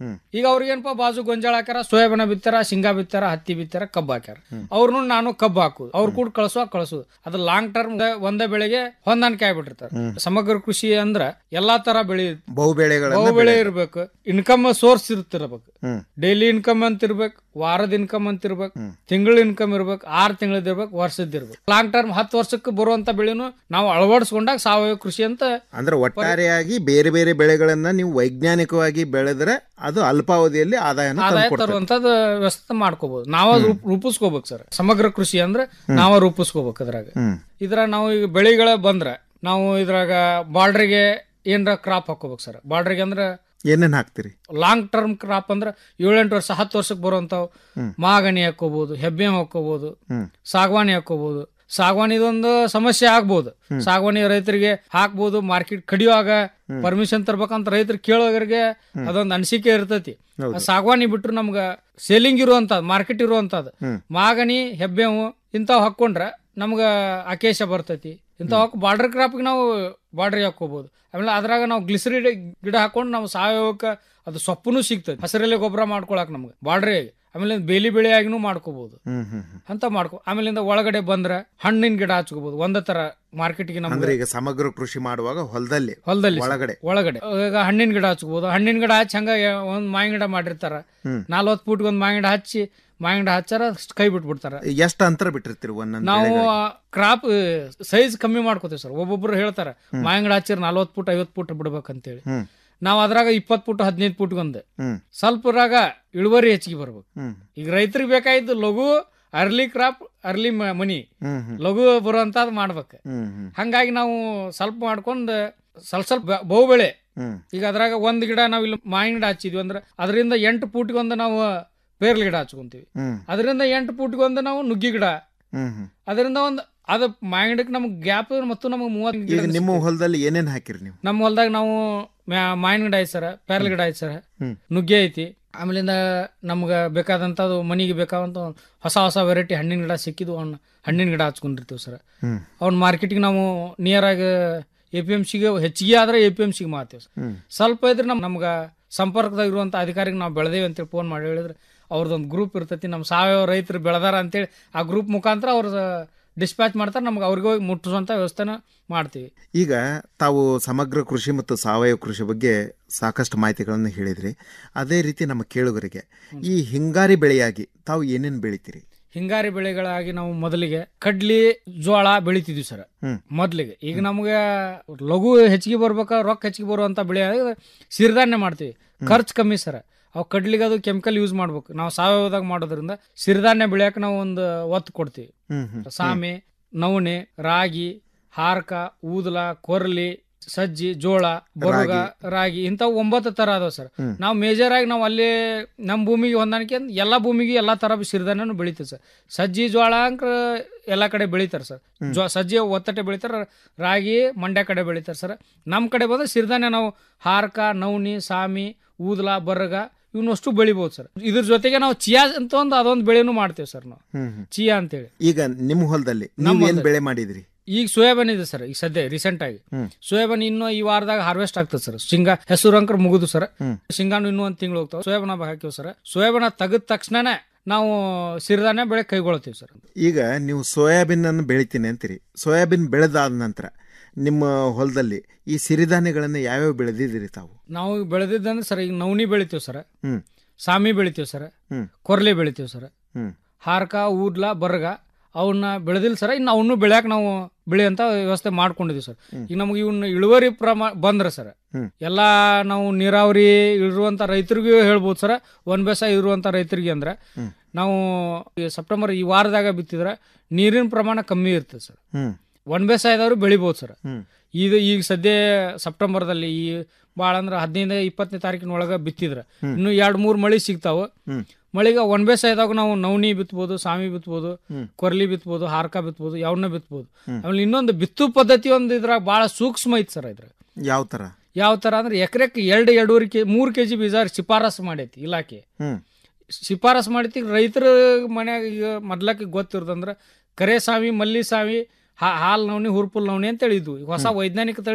ಈಗ ಅವ್ರಿಗೇನಪ್ಪ ಬಾಜು ಗೊಂಜಾಳ ಹಾಕ್ಯಾರ ಸೋಯಾಬೀನ ಬಿತ್ತಾರ ಶೇಂಗಾ ಬಿತ್ತಾರ ಹತ್ತಿ ಬಿತ್ತಾರ ಕಬ್ಬು ಹಾಕ್ಯಾರ ಅವ್ರನ್ನು ನಾನು ಕಬ್ಬು ಹಾಕುದು ಅವ್ರ ಕೂಡ ಕಳ್ಸುವಾಗ ಕಳ್ಸುದು ಅದು ಲಾಂಗ್ ಟರ್ಮ್ ಒಂದೇ ಬೆಳೆಗೆ ಹೊಂದಾಣಿಕೆ ಆಗ್ಬಿಟ್ಟಿರ್ತಾರೆ ಸಮಗ್ರ ಕೃಷಿ ಅಂದ್ರ ಎಲ್ಲಾ ತರ ಬೆಳೆ ಬಹು ಬೆಳೆಗಳನ್ನ ಬಹು ಬೆಳೆ ಬೆಳೆ- ಇರ್ಬೇಕು ಇನ್ಕಮ್ ಸೋರ್ಸ್ ಇರ್ತಿರ್ಬೇಕು ಹ್ಮ್. ಡೈಲಿ ಇನ್ಕಮ್ ಅಂತ ಇರ್ಬೇಕು ವಾರದ ಇನ್ಕಮ್ ಅಂತ ಇರ್ಬೇಕು ತಿಂಗಳ ಇನ್ಕಮ್ ಇರ್ಬೇಕು ಆರ್ ತಿಂಗಳದ ಇರ್ಬೇಕು ವರ್ಷದ ಇರ್ಬೇಕು ಲಾಂಗ್ ಟರ್ಮ್ ಹತ್ತು ವರ್ಷಕ್ಕೆ ಬರುವಂತ ಬೆಳೆನು ನಾವು ಅಳವಡಿಸ್ಕೊಂಡಾಗ ಸಾವಯವ ಕೃಷಿ ಅಂತ ಅಂದ್ರೆ ಒಟ್ಟಾರೆಯಾಗಿ ಬೇರೆ ಬೇರೆ ಬೆಳೆಗಳನ್ನ ನೀವು ವೈಜ್ಞಾನಿಕವಾಗಿ ಬೆಳೆದ್ರೆ ಅದು ಅಲ್ಪಾವಧಿಯಲ್ಲಿ ಆದಾಯನ ಆದಾಯ ತಂದ್ಕೊಡ್ತದೆ. ತರುವಂತದ್ದು ವ್ಯವಸ್ಥೆ ಮಾಡ್ಕೋಬಹುದು ನಾವ ರೂಪ್- ರೂಪಿಸ್ಕೋಬೇಕು ಸರ್ ಸಮಗ್ರ ಕೃಷಿ ಅಂದ್ರೆ ನಾವ ರೂಪಿಸ್ಕೋಬೇಕು ಅದ್ರಾಗ ಹ್ಮ್. ಇದ್ರ ನಾವು ಈಗ ಬೆಳೆಗಳ ಬಂದ್ರ ನಾವು ಇದ್ರಾಗ ಬಾರ್ಡ್ರಿಗೆ ಏನ್ರ ಕ್ರಾಪ್ ಹಾಕೋಬೇಕು ಸರ್ ಬಾರ್ಡ್ರಿಗೆ ಅಂದ್ರೆ ಏನೇನ್ ಹಾಕ್ತಿರಿ ಲಾಂಗ್ ಟರ್ಮ್ ಕ್ರಾಪ್ ಅಂದ್ರೆ ಏಳೆಂಟು ವರ್ಷ ಹತ್ತು ವರ್ಷಕ್ಕೆ ಬರುವಂತಾವ್ ಹ್ಮ್. ಮಾಗಣಿ ಹಾಕೋಬಹುದು ಹೆಬ್ಬೆ ಹಾಕೋಬಹುದು ಹ್ಮ್. ಸಾಗವಾನಿ ಹಾಕೋಬಹುದು ಸಾಗವಾನಿ ಇದೊಂದು ಸಮಸ್ಯೆ ಆಗ್ಬೋದು ಸಾಗವಾನಿ ರೈತರಿಗೆ ಹಾಕ್ಬೋದು ಮಾರ್ಕೆಟ್ ಕಡಿಯುವಾಗ ಪರ್ಮಿಷನ್ ತರ್ಬೇಕಂತ ರೈತರು ಕೇಳೋರಿಗೆ ಅದೊಂದು ಅನಿಸಿಕೆ ಇರ್ತೈತಿ ಹೌದು. ಆ ಸಾಗವಾನಿ ಬಿಟ್ರು ನಮ್ಗ ಸೇಲಿಂಗ್ ಇರುವಂತದ್ ಮಾರ್ಕೆಟ್ ಇರುವಂತದ್ ಹ್ಮ್. ಮಾಗಣಿ ಹೆಬ್ಬೆವು ಇಂಥವ್ ಹಾಕೊಂಡ್ರ ನಮ್ಗ ಅಕೇಶ ಬರ್ತೈತಿ ಇಂಥವ್ ಹಾಕಿ ಬಾರ್ಡರ್ ಕ್ರಾಪ್ಗೆ ನಾವು ಬಾರ್ಡ್ರಿಗೆ ಹಾಕೋಬಹುದು ಆಮೇಲೆ ಅದ್ರಾಗ ನಾವು ಗ್ಲಿಸರಿಡ್ ಗಿಡ ಹಾಕೊಂಡು ನಾವು ಸಾವಯವಕ್ಕ ಅದು ಸೊಪ್ಪುನು ಸಿಗ್ತದೆ ಹಸಿರೆಲೆ ಗೊಬ್ಬರ ಮಾಡ್ಕೊಳಕ್ ನಮ್ಗೆ ಬಾರ್ಡ್ರಿ ಆಮೇಲೆ ಬೇಲಿ ಬೆಳೆಯಾಗಿನೂ ಮಾಡ್ಕೋಬಹುದು ಹ್ಮ್ ಹ್ಮ್ ಹ್ಮ್. ಅಂತ ಮಾಡ್ಕೊ ಆಮೇಲಿಂದ ಒಳಗಡೆ ಬಂದ್ರ ಹಣ್ಣಿನ ಗಿಡ ಹಚ್ಕೋಬಹುದು ಒಂದೇ ತರ ಮಾರ್ಕೆಟ್ಗೆ ಅಂದ್ರೆ ನಮ್ಗೆ ಈಗ ಸಮಗ್ರ ಕೃಷಿ ಮಾಡುವಾಗ ಹೊಲದಲ್ಲಿ ಹೊಲದಲ್ಲಿ ಸರ್. ಒಳಗಡೆ ಒಳಗಡೆ ಈಗ ಹಣ್ಣಿನ ಗಿಡ ಹಚ್ಕೋಬಹುದು ಹಣ್ಣಿನ ಗಿಡ ಹಚ್ಚಿ ಹಂಗ ಒಂದ್ ಮಾವಿನ ಗಿಡ ಮಾಡಿರ್ತಾರ ಹ್ಮ್. ನಲ್ವತ್ ಫೂಟ್ ಒಂದ್ ಮಾವಿನ ಗಿಡ ಹಚ್ಚಿ ಮಾವಿನ ಗಿಡ ಹಚ್ಚಾರ ಅಷ್ಟ್ ಕೈ ಬಿಟ್ಬಿಡ್ತಾರ ಎಷ್ಟು ಅಂತರ ಬಿಟ್ಟಿರ್ತೀರಿ ಒಂದೊಂದು ನಾವು ಬೆಳೆಗಳಿಗೆ? ಕ್ರಾಪ್ ಸೈಜ್ ಕಮ್ಮಿ ಮಾಡ್ಕೋತೀವಿ ಸರ್ ಒಬ್ಬೊಬ್ರು ಹೇಳ್ತಾರ ಮಾವಿನ ಗಿಡ ಹಚ್ಚಿರ ನಲ್ವತ್ ಫುಟ್ ಐವತ್ ಫುಟ್ ಬಿಡ್ಬೇಕಂತೇಳಿ ಹ್ಮ್. ನಾವ್ ಅದ್ರಾಗ ಇಪ್ಪತ್ ಫುಟ್ ಹದಿನೈದು ಫುಟ್ ಒಂದು ಹ್ಮ್. ಸ್ವಲ್ಪರಾಗ ಇಳುವರಿ ಹೆಚ್ಚಿಗೆ ಬರ್ಬೇಕು ಹ್ಮ್. ಈಗ ರೈತರಿಗೆ ಬೇಕಾಯ್ತು ಲಘು ಅರ್ಲಿ ಕ್ರಾಪ್ ಅರ್ಲಿ ಮನಿ ಹ್ಮ್ ಹ್ಮ್. ಲಘು ಬರುವಂತದ್ ಮಾಡ್ಬೇಕು ಹ್ಮ್ ಹ್ಮ್. ಹಂಗಾಗಿ ನಾವು ಸ್ವಲ್ಪ ಮಾಡ್ಕೊಂಡು ಸ್ವಲ್ಪ ಸ್ವಲ್ಪ ಬ- ಬಹು ಬೆಳೆ ಹ್ಮ್. ಈಗ ಅದ್ರಾಗ ಒಂದ್ ಗಿಡ ನಾವ್ ಇಲ್ಲಿ ಮಾವಿನ ಗಿಡ ಹಚ್ಚಿದ್ವಿ ಅಂದ್ರೆ ಅದರಿಂದ ಎಂಟು ಫೂಟ್ಗೆ ಒಂದು ನಾವು ಪೇರ್ಲ ಗಿಡ ಹಚ್ಕೊಂತೀವಿ ಹ್ಮ್. ಅದರಿಂದ ಎಂಟು ಫೂಟ್ಗೆ ಒಂದು ನಾವು ನುಗ್ಗಿ ಗಿಡ ಹ್ಮ್ ಹ್ಮ್. ಅದರಿಂದ ಒಂದು ಅದು ಮಾವಿನ ಗಿಡಕ್ಕೆ ನಮ್ಗೆ ಗ್ಯಾಪ್ ಮತ್ತು ನಮಗೆ ಮೂವತ್ತು ಈಗ ಗಿಡ ನಿಮ್ಮ ಹೊಲದಲ್ಲಿ ಏನೇನ್ ಹಾಕಿರಿ ನೀವು ನಮ್ಮ ಹೊಲ್ದಾಗ ನಾವು ಮ್ಯಾ- ಮಾವಿನ ಗಿಡ ಐತಿ ಸರ್ ಪೇರ್ಲ ಗಿಡ ಐತಿ ಸರ್ ಹ್ಮ್. ನುಗ್ಗೆ ಐತಿ ಆಮೇಲಿಂದ ನಮ್ಗೆ ಬೇಕಾದಂಥದ್ದು ಮನಿಗೆ ಬೇಕಾದಂಥ ಹೊಸ ಹೊಸ ವೆರೈಟಿ ಹಣ್ಣಿನ ಗಿಡ ಸಿಕ್ಕಿದ್ವು ಅವ್ನ ಹಣ್ಣಿನ ಗಿಡ ಹಚ್ಕೊಂಡಿರ್ತೀವಿ ಸರ್ ಹ್ಮ್. ಅವ್ನ ಮಾರ್ಕೆಟಿಗೆ ನಾವು ನಿಯರ್ ಆಗಿ ಎ ಪಿ ಎಮ್ ಸಿಗೆ ಹೆಚ್ಚಿಗೆ ಆದ್ರೆ ಎ ಪಿ ಎಮ್ ಸಿಗೆ ಮಾತೀವಿ ಸರ್ ಹ್ಮ್. ಸ್ವಲ್ಪ ಇದ್ರೆ ನಮ್ ನಮ್ಗೆ ಸಂಪರ್ಕದಾಗ ಇರುವಂಥ ಅಧಿಕಾರಿಗೆ ನಾವು ಬೆಳೆದೇವೆ ಅಂತೇಳಿ ಫೋನ್ ಮಾಡಿ ಹೇಳಿದ್ರೆ ಅವ್ರದ್ದೊಂದು ಗ್ರೂಪ್ ಇರ್ತೈತಿ ನಮ್ಮ ಸಾವಯವ ರೈತರು ಬೆಳೆದಾರ ಅಂತೇಳಿ ಆ ಗ್ರೂಪ್ ಮುಖಾಂತರ ಅವ್ರ ಡಿಸ್ಪ್ಯಾಚ್ ಮಾಡ್ತಾರೆ ನಮ್ಗೆ ಅವ್ರಿಗೆ ಹೋಗಿ ಮುಟ್ಟಿಸುವಂಥ ವ್ಯವಸ್ಥೆನ ಮಾಡ್ತೀವಿ ಈಗ ತಾವು ಸಮಗ್ರ ಕೃಷಿ ಮತ್ತು ಸಾವಯವ ಕೃಷಿ ಬಗ್ಗೆ ಸಾಕಷ್ಟು ಮಾಹಿತಿಗಳನ್ನು ಹೇಳಿದ್ರಿ ಅದೇ ರೀತಿ ನಮ್ಮ ಕೇಳುಗರಿಗೆ ಈ ಹಿಂಗಾರಿ ಬೆಳೆಯಾಗಿ ತಾವು ಏನೇನು ಬೆಳಿತೀರಿ ಹಿಂಗಾರಿ ಬೆಳೆಗಳಾಗಿ ನಾವು ಮೊದಲಿಗೆ ಕಡ್ಲಿ ಜೋಳ ಬೆಳಿತಿದ್ವಿ ಸರ್ ಹ್ಮ್. ಮೊದಲಿಗೆ ಈಗ ನಮ್ಗೆ ಲಘು ಹೆಚ್ಚಿಗೆ ಬರ್ಬೇಕ ರೊಕ್ಕ ಹೆಚ್ಚಿಗೆ ಬರುವಂತ ಬೆಳೆ ಆದ್ರೆ ಸಿರಿಧಾನ್ಯ ಮಾಡ್ತೀವಿ ಖರ್ಚು ಕಮ್ಮಿ ಸರ್ ಅವು ಕಡ್ಲಿಗೆ ಅದು ಕೆಮಿಕಲ್ ಯೂಸ್ ಮಾಡ್ಬೇಕು ನಾವು ಸಾವಯವದಾಗ ಮಾಡೋದ್ರಿಂದ ಸಿರಿಧಾನ್ಯ ಬೆಳೆಯಕ್ಕೆ ನಾವು ಒಂದು ಒತ್ತು ಕೊಡ್ತೀವಿ ಹ್ಮ್ ಹ್ಮ್. ಸಾಮೆ ನವಣೆ ರಾಗಿ ಹಾರ್ಕ ಊದಲ ಕೊರ್ಲಿ ಸಜ್ಜಿ ಜೋಳ ಬರುಗ ರಾಗಿ ಇಂಥವು ಒಂಬತ್ತು ತರ ಅದಾವ ಸರ್ ಹ್ಮ್. ನಾವು ಮೇಜರ್ ಆಗಿ ನಾವು ಅಲ್ಲಿ ನಮ್ಮ ಭೂಮಿಗೆ ಹೊಂದಾಣಿಕೆ ಅಂತ ಎಲ್ಲ ಭೂಮಿಗೆ ಎಲ್ಲಾ ತರ ಸಿರಿಧಾನ್ಯನು ಬೆಳಿತೀವಿ ಸರ್ ಸಜ್ಜಿ ಜೋಳ ಅಂಕ್ರ ಎಲ್ಲಾ ಕಡೆ ಬೆಳಿತಾರೆ ಸರ್ ಜೋ ಸಜ್ಜಿ ಒತ್ತಟೆ ಬೆಳಿತಾರೆ ರಾಗಿ ಮಂಡ್ಯ ಕಡೆ ಬೆಳಿತಾರೆ ಸರ್ ನಮ್ಮ ಕಡೆ ಬಂದ್ರೆ ಸಿರಿಧಾನ್ಯ ನಾವು ಹಾರ್ಕ ನವಣಿ ಸಾಮಿ ಊದಲ ಬರಗ ಇವನ್ನಷ್ಟು ಬೆಳಿಬೋದು ಸರ್ ಇದ್ರ ಜೊತೆಗೆ ನಾವು ಚಿಯಾ ಅಂತ ಒಂದು ಅದೊಂದು ಬೆಳೆನೂ ಮಾಡ್ತೇವೆ ಸರ್ ನಾವು ಹ್ಮ್ ಹ್ಮ್. ಚಿಯಾ ಅಂತೇಳಿ ಈಗ ನಿಮ್ಮ ಹೊಲದಲ್ಲಿ ನಮ್ಮ ನೀವು ಏನ್ ಹೊಲ್ದಲ್ಲಿ. ಬೆಳೆ ಮಾಡಿದ್ರಿ ಈಗ ಸೋಯಾಬೀನ್ ಇದೆ ಸರ್ ಈಗ ಸದ್ಯ ರೀಸೆಂಟ್ ಆಗಿ ಹ್ಮ್. ಸೋಯಾಬೀನ್ ಇನ್ನು ಈ ವಾರದಾಗ ಹಾರ್ವೆಸ್ಟ್ ಆಗ್ತದೆ ಸರ್ ಶೇಂಗಾ ಹೆಸರು ಅಂಕರ್ ಮುಗುದು ಸರ್ ಹ್ಮ್. ಶೇಂಗಾನು ಇನ್ನೂ ಒಂದು ತಿಂಗಳು ಹೋಗ್ತಾವೆ ಸೋಯಾಬೀನ್ ಹಾಕಿವಿ ಸರ್ ಸೋಯಾಬೀನ್ ತೆಗೆದ ತಕ್ಷಣನೇ ನಾವು ಸಿರಿಧಾನ್ಯ ಬೆಳೆ ಕೈಗೊಳ್ತೀವಿ ಸರ್ ಈಗ ನೀವು ಸೋಯಾಬೀನ್ ಅನ್ನು ಬೆಳಿತೀನಿ ಅಂತೀರಿ ಸೋಯಾಬೀನ್ ಬೆಳೆದಾದ ನಂತರ ನಿಮ್ಮ ಹೊಲದಲ್ಲಿ ಈ ಸಿರಿಧಾನ್ಯಗಳನ್ನು ಯಾವ್ಯಾವ ಬೆಳೆದಿದ್ದೀರಿ ತಾವು ನಾವು ಬೆಳೆದಿದ್ದಂದ್ರೆ ಸರ್ ಈಗ ನವಣಿ ಬೆಳಿತೀವಿ ಸರ್ ಹ್ಮ್ ಸಾಮಿ ಬೆಳಿತೀವಿ ಸರ್ ಹ್ಮ್. ಕೊರ್ಲೆ ಬೆಳಿತೀವಿ ಸರ್ ಹ್ಮ್ ಹಾರ್ಕ ಊದ್ಲ ಬರ್ಗ ಅವನ್ನ ಬೆಳೆದಿಲ್ಲ ಸರ್ ಇನ್ನು ಅವನು ಬೆಳ್ಯಾಕ ನಾವು ಬೆಳೆಯಂತ ವ್ಯವಸ್ಥೆ ಮಾಡ್ಕೊಂಡಿದೀವಿ ಸರ್ ಈಗ ನಮ್ಗೆ ಇವನ್ನ ಇಳುವರಿ ಪ್ರಮಾಣ ಬಂದ್ರೆ ಸರ್ ಹ್ಮ್. ಎಲ್ಲಾ ನಾವು ನೀರಾವರಿ ಇರುವಂತ ರೈತರಿಗೂ ಹೇಳ್ಬೋದು ಸರ್ ಒನ್ ಬೇಸಾಯ ಇರುವಂತ ರೈತರಿಗೆ ಅಂದ್ರೆ ಹ್ಮ್. ನಾವು ಈ ಸೆಪ್ಟೆಂಬರ್ ಈ ವಾರದಾಗ ಬಿತ್ತಿದ್ರೆ ನೀರಿನ ಪ್ರಮಾಣ ಕಮ್ಮಿ ಇರ್ತದೆ ಸರ್ ಹ್ಮ್ ಒನ್ ಬೇಸಾಯದವರು ಬೆಳಿಬೋದು ಸರ್ ಹ್ಮ್ ಇದು ಈಗ ಸದ್ಯ ಸೆಪ್ಟೆಂಬರ್ದಲ್ಲಿ ಈ ಭಾಳ ಅಂದ್ರೆ ಹದಿನೈದು ಇಪ್ಪತ್ತನೇ ತಾರೀಕಿನ ಒಳಗೆ ಬಿತ್ತಿದ್ರೆ ಹ್ಮ್. ಇನ್ನು ಎರಡು ಮೂರು ಮಳೆ ಸಿಗ್ತಾವ ಹ್ಮ್. ಮಳೆಗೆ ಒನ್ ಬೇಸಾಯದಾಗ ನಾವು ನವಣಿ ಬಿತ್ಬೋದು ಸಾಮಿ ಬಿತ್ಬೋದು ಹ್ಮ್. ಕೊರ್ಲಿ ಬಿತ್ಬೋದು ಹಾರ್ಕ ಬಿತ್ಬೋದು ಯಾವನ್ನ ಬಿತ್ಬೋದು ಹ್ಮ್. ಆಮೇಲೆ ಇನ್ನೊಂದು ಬಿತ್ತು ಪದ್ಧತಿ ಒಂದು ಇದ್ರಾಗ ಭಾಳ ಸೂಕ್ಷ್ಮ ಐತಿ ಸರ್ ಇದ್ರಾಗ ಯಾವ ತರ ಯಾವ ತರ ಅಂದ್ರೆ ಎಕರೆಕ್ಕೆ ಎರಡು ಎರಡೂವರೆ ಕೆ ಮೂರು ಕೆ ಜಿ ಬೀಜ ಶಿಫಾರಸು ಮಾಡೈತಿ ಇಲಾಖೆ ಹ್ಮ್ ಶಿಫಾರಸು ಮಾಡೈತಿ ರೈತರ ಮನ್ಯಾಗ ಈಗ ಮೊದ್ಲಕ್ಕೆ ಗೊತ್ತಿರ್ತಂದ್ರೆ ಕರೆ ಸಾವಿ ಮಲ್ಲಿ ಸಾವಿ ಹಾ- ಹಾಲ್ ನವಣಿ ಹುರ್ಪುಲ್ ನವಣಿ ಅಂತ ಹೇಳಿದ್ವು ಈಗ ಹೊಸ ವೈಜ್ಞಾನಿಕ ತಳಿ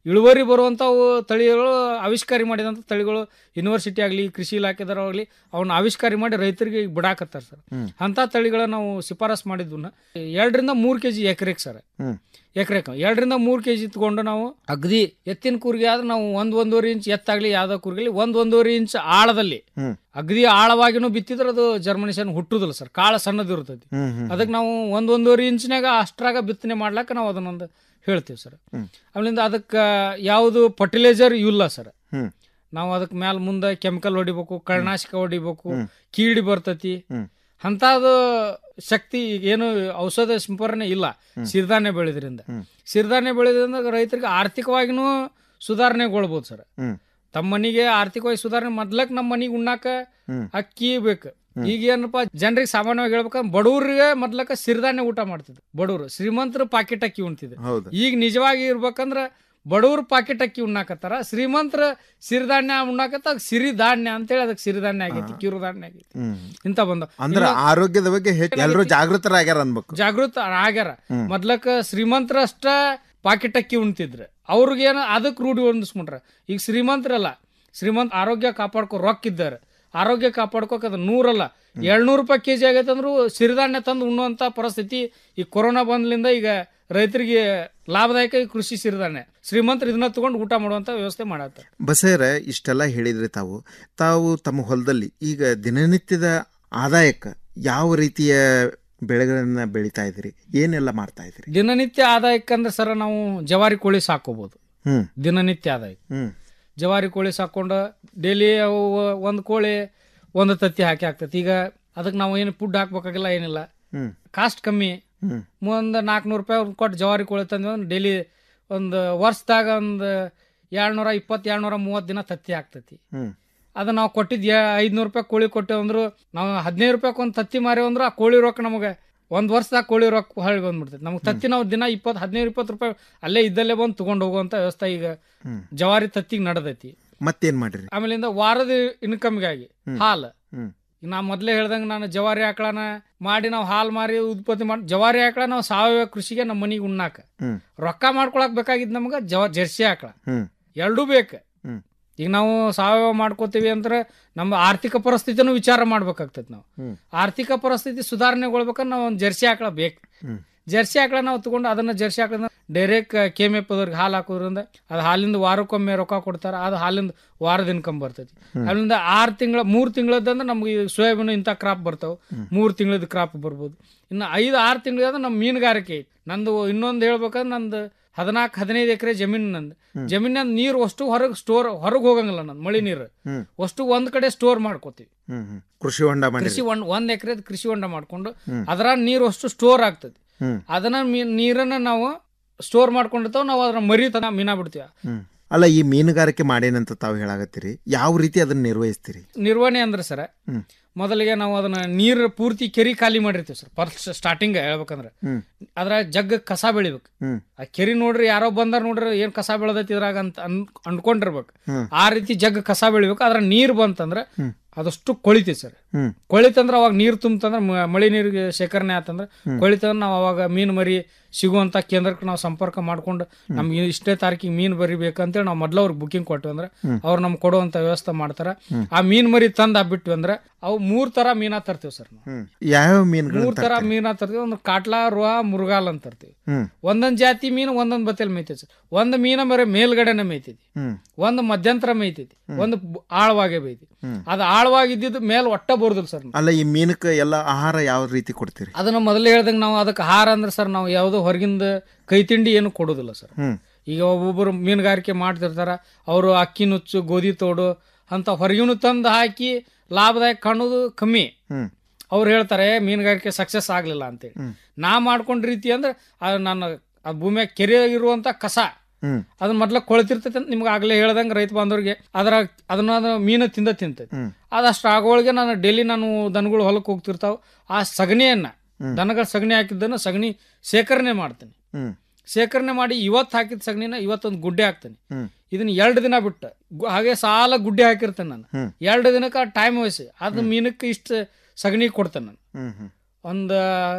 ಇಳುವರಿ ಬರುವಂಥವು ತಳಿಗಳು ಆವಿಷ್ಕಾರಿ ಮಾಡಿದಂಥ ತಳಿಗಳು ಯೂನಿವರ್ಸಿಟಿ ಆಗಲಿ ಕೃಷಿ ಇಲಾಖೆದವರಾಗಲಿ ಅವನ್ನ ಆವಿಷ್ಕಾರಿ ಮಾಡಿ ರೈತರಿಗೆ ಈಗ ಬಿಡಾಕತ್ತಾರೆ ಸರ್ ಹ್ಮ್. ಅಂಥ ತಳಿಗಳ ನಾವು ಶಿಫಾರಸ್ ಮಾಡಿದ್ವನ್ನ ಎರಡರಿಂದ ಮೂರು ಕೆ ಜಿ ಎಕರೆಗೆ ಸರ್ ಹ್ಮ್. ಎಕರೆಗೆ ಎರಡರಿಂದ ಮೂರು ಕೆ ಜಿ ತಗೊಂಡು ನಾವು ಅಗದಿ ಎತ್ತಿನ ಕೂರ್ಗೆ ಆದ್ರೆ ನಾವು ಒಂದ್ ಒಂದೂವರೆ ಇಂಚ್ ಎತ್ತಾಗ್ಲಿ ಯಾವ್ದೋ ಕೂರ್ಗಲಿ ಒಂದ್ ಒಂದೂವರೆ ಇಂಚ್ ಆಳದಲ್ಲಿ ಹ್ಮ್. ಅಗದಿ ಆಳವಾಗಿನೂ ಬಿತ್ತಿದ್ರೆ ಅದು ಜರ್ಮನಿಷನ್ ಹುಟ್ಟುದಿಲ್ಲ ಸರ್ ಕಾಳ ಸಣ್ಣದಿರ್ತೈತಿ ಹ್ಮ್, ಹ್ಮ್. ಅದಕ್ಕೆ ನಾವು ಒಂದ್ ಒಂದೂವರೆ ಇಂಚಿನಾಗ ಅಷ್ಟ್ರಾಗ ಬಿತ್ತನೆ ಮಾಡ್ಲಾಕ ನಾವು ಅದನ್ನೊಂದು ಹೇಳ್ತೀವಿ ಸರ್ ಹ್ಮ್. ಆಮೇಲಿಂದ ಅದಕ್ಕೆ ಯಾವುದು ಫರ್ಟಿಲೈಸರ್ ಇಲ್ಲ ಸರ್ ಹ್ಮ್. ನಾವು ಅದಕ್ಕೆ ಮ್ಯಾಲ ಮುಂದೆ ಕೆಮಿಕಲ್ ಹೊಡಿಬೇಕು ಕೀಟನಾಶಕ ಹೊಡಿಬೇಕು ಹ್ಮ್. ಕೀಡಿ ಬರ್ತೈತಿ ಹ್ಮ್. ಅಂಥದ್ದು ಶಕ್ತಿ ಏನು ಔಷಧ ಸಿಂಪರಣೆ ಇಲ್ಲ ಹ್ಮ್. ಸಿರಿಧಾನ್ಯ ಬೆಳೆದ್ರಿಂದ ಹ್ಮ್. ಸಿರಿಧಾನ್ಯ ಬೆಳೆದ್ರಿಂದ ರೈತರಿಗೆ ಆರ್ಥಿಕವಾಗಿನೂ ಸುಧಾರಣೆಗೊಳ್ಬೋದು ಸರ್ ಹ್ಮ್. ತಮ್ಮ ಮನೆಗೆ ಆರ್ಥಿಕವಾಗಿ ಸುಧಾರಣೆ ಮೊದ್ಲಕ್ ನಮ್ಮ ಮನೆಗೆ ಉಣ್ಣಾಕ ಹ್ಮ್. ಅಕ್ಕಿ ಬೇಕು ಈಗ ಏನಪ್ಪ ಜನರಿಗೆ ಸಾಮಾನ್ಯವಾಗಿ ಹೇಳ್ಬೇಕಂದ್ರೆ ಬಡವ್ರಿಗೆ ಮೊದ್ಲಕ್ಕ ಸಿರಿಧಾನ್ಯ ಊಟ ಮಾಡ್ತಿದ್ರು ಬಡವರು ಶ್ರೀಮಂತರು ಪಾಕೆಟ್ ಅಕ್ಕಿ ಉಣ್ತಿದ್ರು ಹೌದು ಈಗ ನಿಜವಾಗಿ ಇರ್ಬೇಕಂದ್ರ ಬಡವ್ರು ಪಾಕೆಟ್ ಅಕ್ಕಿ ಉಣ್ಣಾಕತ್ತಾರ ಶ್ರೀಮಂತರ ಸಿರಿಧಾನ್ಯ ಉಣ್ಣಾಕತ್ತ ಸಿರಿಧಾನ್ಯ ಅಂತೇಳಿ ಅದಕ್ಕೆ ಸಿರಿಧಾನ್ಯ ಆಗೈತಿ ಕಿರುಧಾನ್ಯ ಆಗೈತಿ ಹ್ಮ್. ಇಂತ ಬಂದ ಅಂದ್ರ ಆರೋಗ್ಯದ ಬಗ್ಗೆ ಹೆಚ್ಚು ಎಲ್ಲರೂ ಜಾಗೃತರಾಗ್ಯಾರ ಅನ್ಬೇಕು ಜಾಗೃತ ಆಗ್ಯಾರ ಹ್ಮ್. ಮೊದ್ಲಕ್ಕ ಶ್ರೀಮಂತರಷ್ಟ ಪಾಕೆಟ್ ಅಕ್ಕಿ ಉಣ್ತಿದ್ರು ಅವ್ರಿಗೇನ ಅದಕ್ಕೆ ರೂಢಿ ಹೊಂದಿಸ್ಕೊಂಡ್ರ ಈಗ ಶ್ರೀಮಂತರಲ್ಲ ಶ್ರೀಮಂತ ಆರೋಗ್ಯ ಕಾಪಾಡ್ಕೊ ರೊಕ್ಕ ಇದ್ದಾರೆ ಆರೋಗ್ಯ ಕಾಪಾಡ್ಕೋಕ್ ಅದು ನೂರಲ್ಲ ಏಳ್ನೂರು ರೂಪಾಯಿ ಕೆಜಿ ಆಗೈತೆ ಅಂದ್ರೂ ಸಿರಿಧಾನ್ಯ ತಂದು ಉಣ್ಣುವಂತ ಪರಿಸ್ಥಿತಿ ಈ ಕೊರೋನಾ ಬಂದ್ಲಿಂದ ಈಗ ರೈತರಿಗೆ ಲಾಭದಾಯಕ ಈ ಕೃಷಿ ಸಿರಿಧಾನ್ಯ ಶ್ರೀಮಂತರು ಇದನ್ನ ತಗೊಂಡು ಊಟ ಮಾಡುವಂತ ವ್ಯವಸ್ಥೆ ಮಾಡತ್ತಾರೆ ಬಸೇರ ಇಷ್ಟೆಲ್ಲ ಹೇಳಿದ್ರಿ ತಾವು ತಾವು ತಮ್ಮ ಹೊಲದಲ್ಲಿ ಈಗ ದಿನನಿತ್ಯದ ಆದಾಯಕ್ಕೆ ಯಾವ ರೀತಿಯ ಬೆಳೆಗಳನ್ನ ಬೆಳಿತಾ ಇದ್ದೀರಿ ಏನೆಲ್ಲ ಮಾಡ್ತಾ ಇದ್ದೀರಿ ದಿನನಿತ್ಯ ಆದಾಯಕ್ಕಂದ್ರೆ ಸರ ನಾವು ಜವಾರಿ ಕೋಳಿ ಸಾಕೋಬಹುದು ಹ್ಮ್ ದಿನನಿತ್ಯ ಆದಾಯ ಹ್ಮ್ ಜವಾರಿ ಕೋಳಿ ಸಾಕೊಂಡು ಡೈಲಿ ಅವು ಒಂದು ಕೋಳಿ ಒಂದು ತತ್ತಿ ಹಾಕಿ ಆಗ್ತೈತಿ ಈಗ ಅದಕ್ಕೆ ನಾವು ಏನು ಫುಡ್ ಹಾಕ್ಬೇಕಾಗಿಲ್ಲ ಏನಿಲ್ಲ ಹ್ಮ್ ಕಾಸ್ಟ್ ಕಮ್ಮಿ ಹ್ಮ್ ಒಂದು ನಾಲ್ಕುನೂರು ರೂಪಾಯಿ ಅವ್ರ್ನ ಕೊಟ್ಟು ಜವಾರಿ ಕೋಳಿ ತಂದ್ರೆ ಡೈಲಿ ಒಂದು ವರ್ಷದಾಗ ಒಂದು ಏಳ್ನೂರ ಇಪ್ಪತ್ತು ಏಳ್ನೂರ ಮೂವತ್ತು ದಿನ ತತ್ತಿ ಆಗ್ತೈತಿ ಹ್ಮ್ ಅದು ನಾವು ಕೊಟ್ಟಿದ್ದು ಐದುನೂರು ರೂಪಾಯಿ ಕೋಳಿ ಕೊಟ್ಟೇವು ಅಂದ್ರು ನಾವು ಹದಿನೈದು ರೂಪಾಯಿ ಒಂದು ತತ್ತಿ ಮಾರೇವು ಅಂದ್ರೆ ಆ ಕೋಳಿ ರೊಕ್ಕ ನಮಗೆ ಒಂದು ವರ್ಷದಾಗ ಕೋಳಿ ರೊಕ್ಕ ಹೊಳ್ಳಿ ಬಂದ್ಬಿಡ್ತೈತಿ ನಮ್ಗೆ ತತ್ತಿ ನಾವು ದಿನ ಇಪ್ಪತ್ತು ಹದಿನೈದು ಇಪ್ಪತ್ತು ರೂಪಾಯಿ ಅಲ್ಲೇ ಇದ್ದಲ್ಲೇ ಬಂದು ತಗೊಂಡು ಹೋಗುವಂಥ ವ್ಯವಸ್ಥೆ ಈಗ ಹ್ಮ್ ಜವಾರಿ ತತ್ತಿಗೆ ನಡೆದೈತಿ ಮತ್ತೇನ್ ಮಾಡಿರಿ ಆಮೇಲಿಂದ ವಾರದ ಇನ್ಕಮ್ಗಾಗಿ ಹ್ಮ್. ಹಾಲು ಹ್ಮ್ ನಾ ಮೊದಲೇ ಹೇಳ್ದಂಗೆ ನಾನು ಜವಾರಿ ಆಕಳನ ಮಾಡಿ ನಾವು ಹಾಲು ಮಾರಿ ಉತ್ಪತ್ತಿ ಮಾಡಿ ಜವಾರಿ ಆಕಳ ನಾವು ಸಾವಯವ ಕೃಷಿಗೆ ನಮ್ಮ ಮನೆಗೆ ಉಣ್ಣಾಕ ಹ್ಮ್ ರೊಕ್ಕ ಮಾಡ್ಕೊಳಕ್ ಬೇಕಾಗಿದ್ದು ನಮ್ಗೆ ಜವ ಜರ್ಸಿ ಆಕಳ ಹ್ಮ್ ಎರಡೂ ಬೇಕು ಹ್ಮ್. ಈಗ ನಾವು ಸಾವಯವ ಮಾಡ್ಕೋತೀವಿ ಅಂದ್ರೆ ನಮ್ಮ ಆರ್ಥಿಕ ಪರಿಸ್ಥಿತಿನೂ ವಿಚಾರ ಮಾಡ್ಬೇಕಾಗ್ತೈತಿ ನಾವು ಹ್ಮ್. ಆರ್ಥಿಕ ಪರಿಸ್ಥಿತಿ ಸುಧಾರಣೆಗೊಳ್ಬೇಕಂದ್ರೆ ನಾವು ಒಂದು ಜರ್ಸಿ ಆಕಳ ಬೇಕು ಹ್ಮ್. ಜರ್ಸಿ ಆಕಳ ನಾವು ತಗೊಂಡು ಅದನ್ನ ಜರ್ಸಿ ಆಕಳನ್ನ ಡೈರೆಕ್ಟ್ ಕೆಮೆಪ್ಪದವ್ರಿಗೆ ಹಾಲು ಹಾಕೋದ್ರಿಂದ ಅದು ಹಾಲಿಂದ ವಾರಕ್ಕೊಮ್ಮೆ ರೊಕ್ಕ ಕೊಡ್ತಾರೆ ಅದು ಹಾಲಿಂದ ವಾರದ ಇನ್ಕಮ್ ಬರ್ತೈತಿ ಹ್ಮ್. ಅಲ್ಲಿಂದ ಆರು ತಿಂಗಳ ಮೂರು ತಿಂಗಳದಂದ್ರೆ ನಮ್ಗೆ ಈ ಸೋಯಾಬೀನ್ ಇಂಥ ಕ್ರಾಪ್ ಬರ್ತಾವೆ ಮೂರು ತಿಂಗಳದ ಕ್ರಾಪ್ ಬರ್ಬೋದು ಇನ್ನು ಐದು ಆರು ತಿಂಗಳದ ನಮ್ಮ ಮೀನುಗಾರಿಕೆ ಐತಿ ನಂದು ಇನ್ನೊಂದು ಹೇಳ್ಬೇಕಂದ್ರೆ ನಂದು ಹದಿನಾಲ್ಕು ಹದಿನೈದು ಎಕರೆ ಜಮೀನು ನಂದು ಜಮೀನ ನೀರು ಅಷ್ಟು ಹೊರಗೆ ಸ್ಟೋರ್ ಹೊರಗೆ ಹೋಗಂಗಿಲ್ಲ ನಂದು ಮಳೆ ನೀರು ಹ್ಮ್ ಅಷ್ಟು ಒಂದ್ ಕಡೆ ಸ್ಟೋರ್ ಮಾಡ್ಕೋತೀವಿ ಹ್ಮ್ ಹ್ಮ್ ಕೃಷಿ ಹೊಂಡ ಮಾಡಿ ಕೃಷಿ ಒಂದ್ ಒಂದ್ ಎಕರೆ ಕೃಷಿ ಹೊಂಡ ಮಾಡ್ಕೊಂಡು ಹ್ಮ್. ಅದರ ನೀರು ಅಷ್ಟು ಸ್ಟೋರ್ ಆಗ್ತದೆ ಹ್ಮ್ ಅದನ್ನ ಮೀ- ನೀರನ್ನ ನಾವು ಸ್ಟೋರ್ ಮಾಡ್ಕೊಂಡಿರ್ತಾವ ನಾವು ಅದರ ಮರಿ ತನ ಮೀನಾ ಬಿಡ್ತೀವಿ ಹ್ಮ್ ಅಲ್ಲ ಈ ಮೀನುಗಾರಿಕೆ ಮಾಡೇನಂತ ತಾವು ಹೇಳಾಗತ್ತೀರಿ ಯಾವ ರೀತಿ ಅದನ್ನ ನಿರ್ವಹಿಸ್ತೀರಿ ನಿರ್ವಹಣೆ ಅಂದ್ರೆ ಸರ್ ಹ್ಮ್. ಮೊದಲಿಗೆ ನಾವು ಅದನ್ನ ನೀರು ಪೂರ್ತಿ ಕೆರಿ ಖಾಲಿ ಮಾಡಿರ್ತೀವಿ ಸರ್ ಫಸ್ಟ್ ಸ್ಟಾರ್ಟಿಂಗ್ ಹೇಳ್ಬೇಕಂದ್ರೆ ಹ್ಮ್ ಅದ್ರ ಜಗ್ ಕಸ ಬೆಳಿಬೇಕು ಹ್ಮ್ ಆ ಕೆರಿ ನೋಡ್ರಿ ಯಾರೋ ಬಂದಾರ ನೋಡ್ರಿ ಏನ್ ಕಸ ಬೆಳೆದೈತಿ ಇದ್ರಾಗ ಅಂತ ಅನ್- ಅನ್ಕೊಂಡಿರ್ಬೇಕು ಹ್ಮ್. ಆ ರೀತಿ ಜಗ್ ಕಸ ಬೆಳಿಬೇಕು ಅದ್ರ ನೀರ್ ಬಂತಂದ್ರ ಹ್ಮ್. ಅದಷ್ಟು ಕೊಳಿತಿ ಸರ್ ಹ್ಮ್ ಕೊಳಿತಂದ್ರ ಅವಾಗ ನೀರು ತುಂಬತಂದ್ರ ಮ- ಮಳೆ ನೀರಿಗೆ ಶೇಖರಣೆ ಆತಂದ್ರ ಹ್ಮ್. ಕೊಳಿತಂದ್ರ ನಾವು ಅವಾಗ ಮೀನು ಮರಿ ಸಿಗುವಂತ ಕೇಂದ್ರಕ್ಕೆ ನಾವು ಸಂಪರ್ಕ ಮಾಡ್ಕೊಂಡು ನಮ್ಗೆ ಇಷ್ಟೇ ತಾರೀಕಿಗೆ ಮೀನು ಮರಿ ಬೇಕಂತೇಳಿ ನಾವು ಮೊದ್ಲು ಅವ್ರಿಗೆ ಬುಕಿಂಗ್ ಕೊಟ್ಟಿವಿ ಅಂದ್ರೆ ಹ್ಮ್. ಅವ್ರು ನಮ್ಗೆ ಕೊಡುವಂತ ವ್ಯವಸ್ಥೆ ಮಾಡ್ತಾರ ಹ್ಮ್. ಆ ಮೀನ್ ಮರಿ ತಂದ್ ಬಿಟ್ವಿ ಅಂದ್ರೆ ಅವು ಮೂರ್ ತರ ಮೀನಾ ತರ್ತೀವಿ ಸರ್ ನಾವು ಹ್ಮ್ ಯಾವ್ಯಾವ ಮೀನುಗಳು ಮೂರ್ ತರ ಮೀನಾ ತರ್ತೀವಿ ಒಂದು ಕಾಟ್ಲಾ ರೋಹ ಮುರುಗಾಲ್ ಅಂತ ತರ್ತೀವಿ ಹ್ಮ್ ಒಂದೊಂದ್ ಜಾತಿ ಮೀನು ಒಂದೊಂದ್ ಬತ್ತಲ್ ಮೇಯ್ತೈತಿ ಸರ್ ಒಂದ್ ಮೀನ ಮರೆ ಮೇಲ್ಗಡೆನೆ ಮೇಯ್ತೈತಿ ಹ್ಮ್ ಒಂದು ಮಧ್ಯಂತರ ಮೇಯ್ತೈತಿ ಒಂದು ಬ- ಆಳವಾಗೆ ಬೇಯ್ತಿ ಹ್ಮ್. ಅದು ಆಳವಾಗಿದ್ದಿದ್ದು ಮೇಲ್ ಒಟ್ಟ ಬರುದಿಲ್ಲ ಸರ್ ಅಲ್ಲ ಈ ಮೀನಕ್ಕೆ ಎಲ್ಲ ಆಹಾರ ಯಾವ ರೀತಿ ಕೊಡ್ತೀರಿ ಅದನ್ನ ಮೊದಲೇ ಹೇಳ್ದಂಗೆ ನಾವು ಅದಕ್ಕೆ ಆಹಾರ ಅಂದ್ರೆ ಸರ್ ನಾವು ಯಾವುದೋ ಹೊರಗಿಂದ ಕೈ ತಿಂಡಿ ಏನು ಕೊಡೋದಿಲ್ಲ ಸರ್ ಹ್ಮ್ ಈಗ ಒಬ್ಬೊಬ್ಬರು ಮೀನುಗಾರಿಕೆ ಮಾಡ್ತಿರ್ತಾರ ಅವರು ಅಕ್ಕಿ ನುಚ್ಚು ಗೋಧಿ ತೋಡು ಅಂತ ಹೊರಗಿನ ತಂದು ಹಾಕಿ ಲಾಭದಾಯಕ ಕಾಣೋದು ಕಮ್ಮಿ ಹ್ಮ್ ಅವ್ರು ಹೇಳ್ತಾರೆ "ಏ, ಮೀನುಗಾರಿಕೆ ಸಕ್ಸಸ್ ಆಗಲಿಲ್ಲ ಅಂತೇಳಿ ಹ್ಮ್. ನಾ ಮಾಡ್ಕೊಂಡ ರೀತಿ ಅಂದ್ರೆ ಅದು ನನ್ನ ಆ ಭೂಮಿಯಾಗ ಕೆರೆ ಇರುವಂತ ಕಸ ಹ್ಮ್ ಅದನ್ನ ಮೊದ್ಲ ಕೊಳ್ತಿರ್ತೈತೆ ಅಂತ ನಿಮ್ಗೆ ಆಗ್ಲೇ ಹೇಳ್ದಂಗೆ ರೈತ ಬಾಂಧವ್ರಿಗೆ ಅದರ ಅದನ್ನ ಅದು ಮೀನು ತಿಂದ ತಿಂತೈತಿ ಹ್ಮ್ ಅದಷ್ಟು ಆಗೋಳಿಗೆ ನಾನು ಡೈಲಿ ನಾನು ದನಗಳು ಹೊಲಕ್ಕೆ ಹೋಗ್ತಿರ್ತಾವ ಆ ಸಗಣಿಯನ್ನ ಹ್ಮ್. ದನಗಳ ಸಗಣಿ ಹಾಕಿದ್ದನ್ನು ಸಗಣಿ ಶೇಖರಣೆ ಮಾಡ್ತೀನಿ ಹ್ಮ್ ಶೇಖರಣೆ ಮಾಡಿ ಇವತ್ತು ಹಾಕಿದ ಸಗಣಿನ ಇವತ್ತೊಂದು ಗುಡ್ಡೆ ಹಾಕ್ತೀನಿ ಹ್ಮ್ ಇದನ್ನ ಎರಡು ದಿನ ಬಿಟ್ಟು ಗು- ಹಾಗೆ ಸಾಲ ಗುಡ್ಡೆ ಹಾಕಿರ್ತೇನೆ ನಾನು ಹ್ಮ್. ಎರಡು ದಿನಕ್ಕೆ ಟೈಮ್ ವಹಿಸಿ ಅದು ಮೀನಕ್ಕೆ ಇಷ್ಟು ಸಗಣಿ ಕೊಡ್ತೇನೆ ನಾನು ಹ್ಮ್ ಹ್ಮ್ ಒಂದು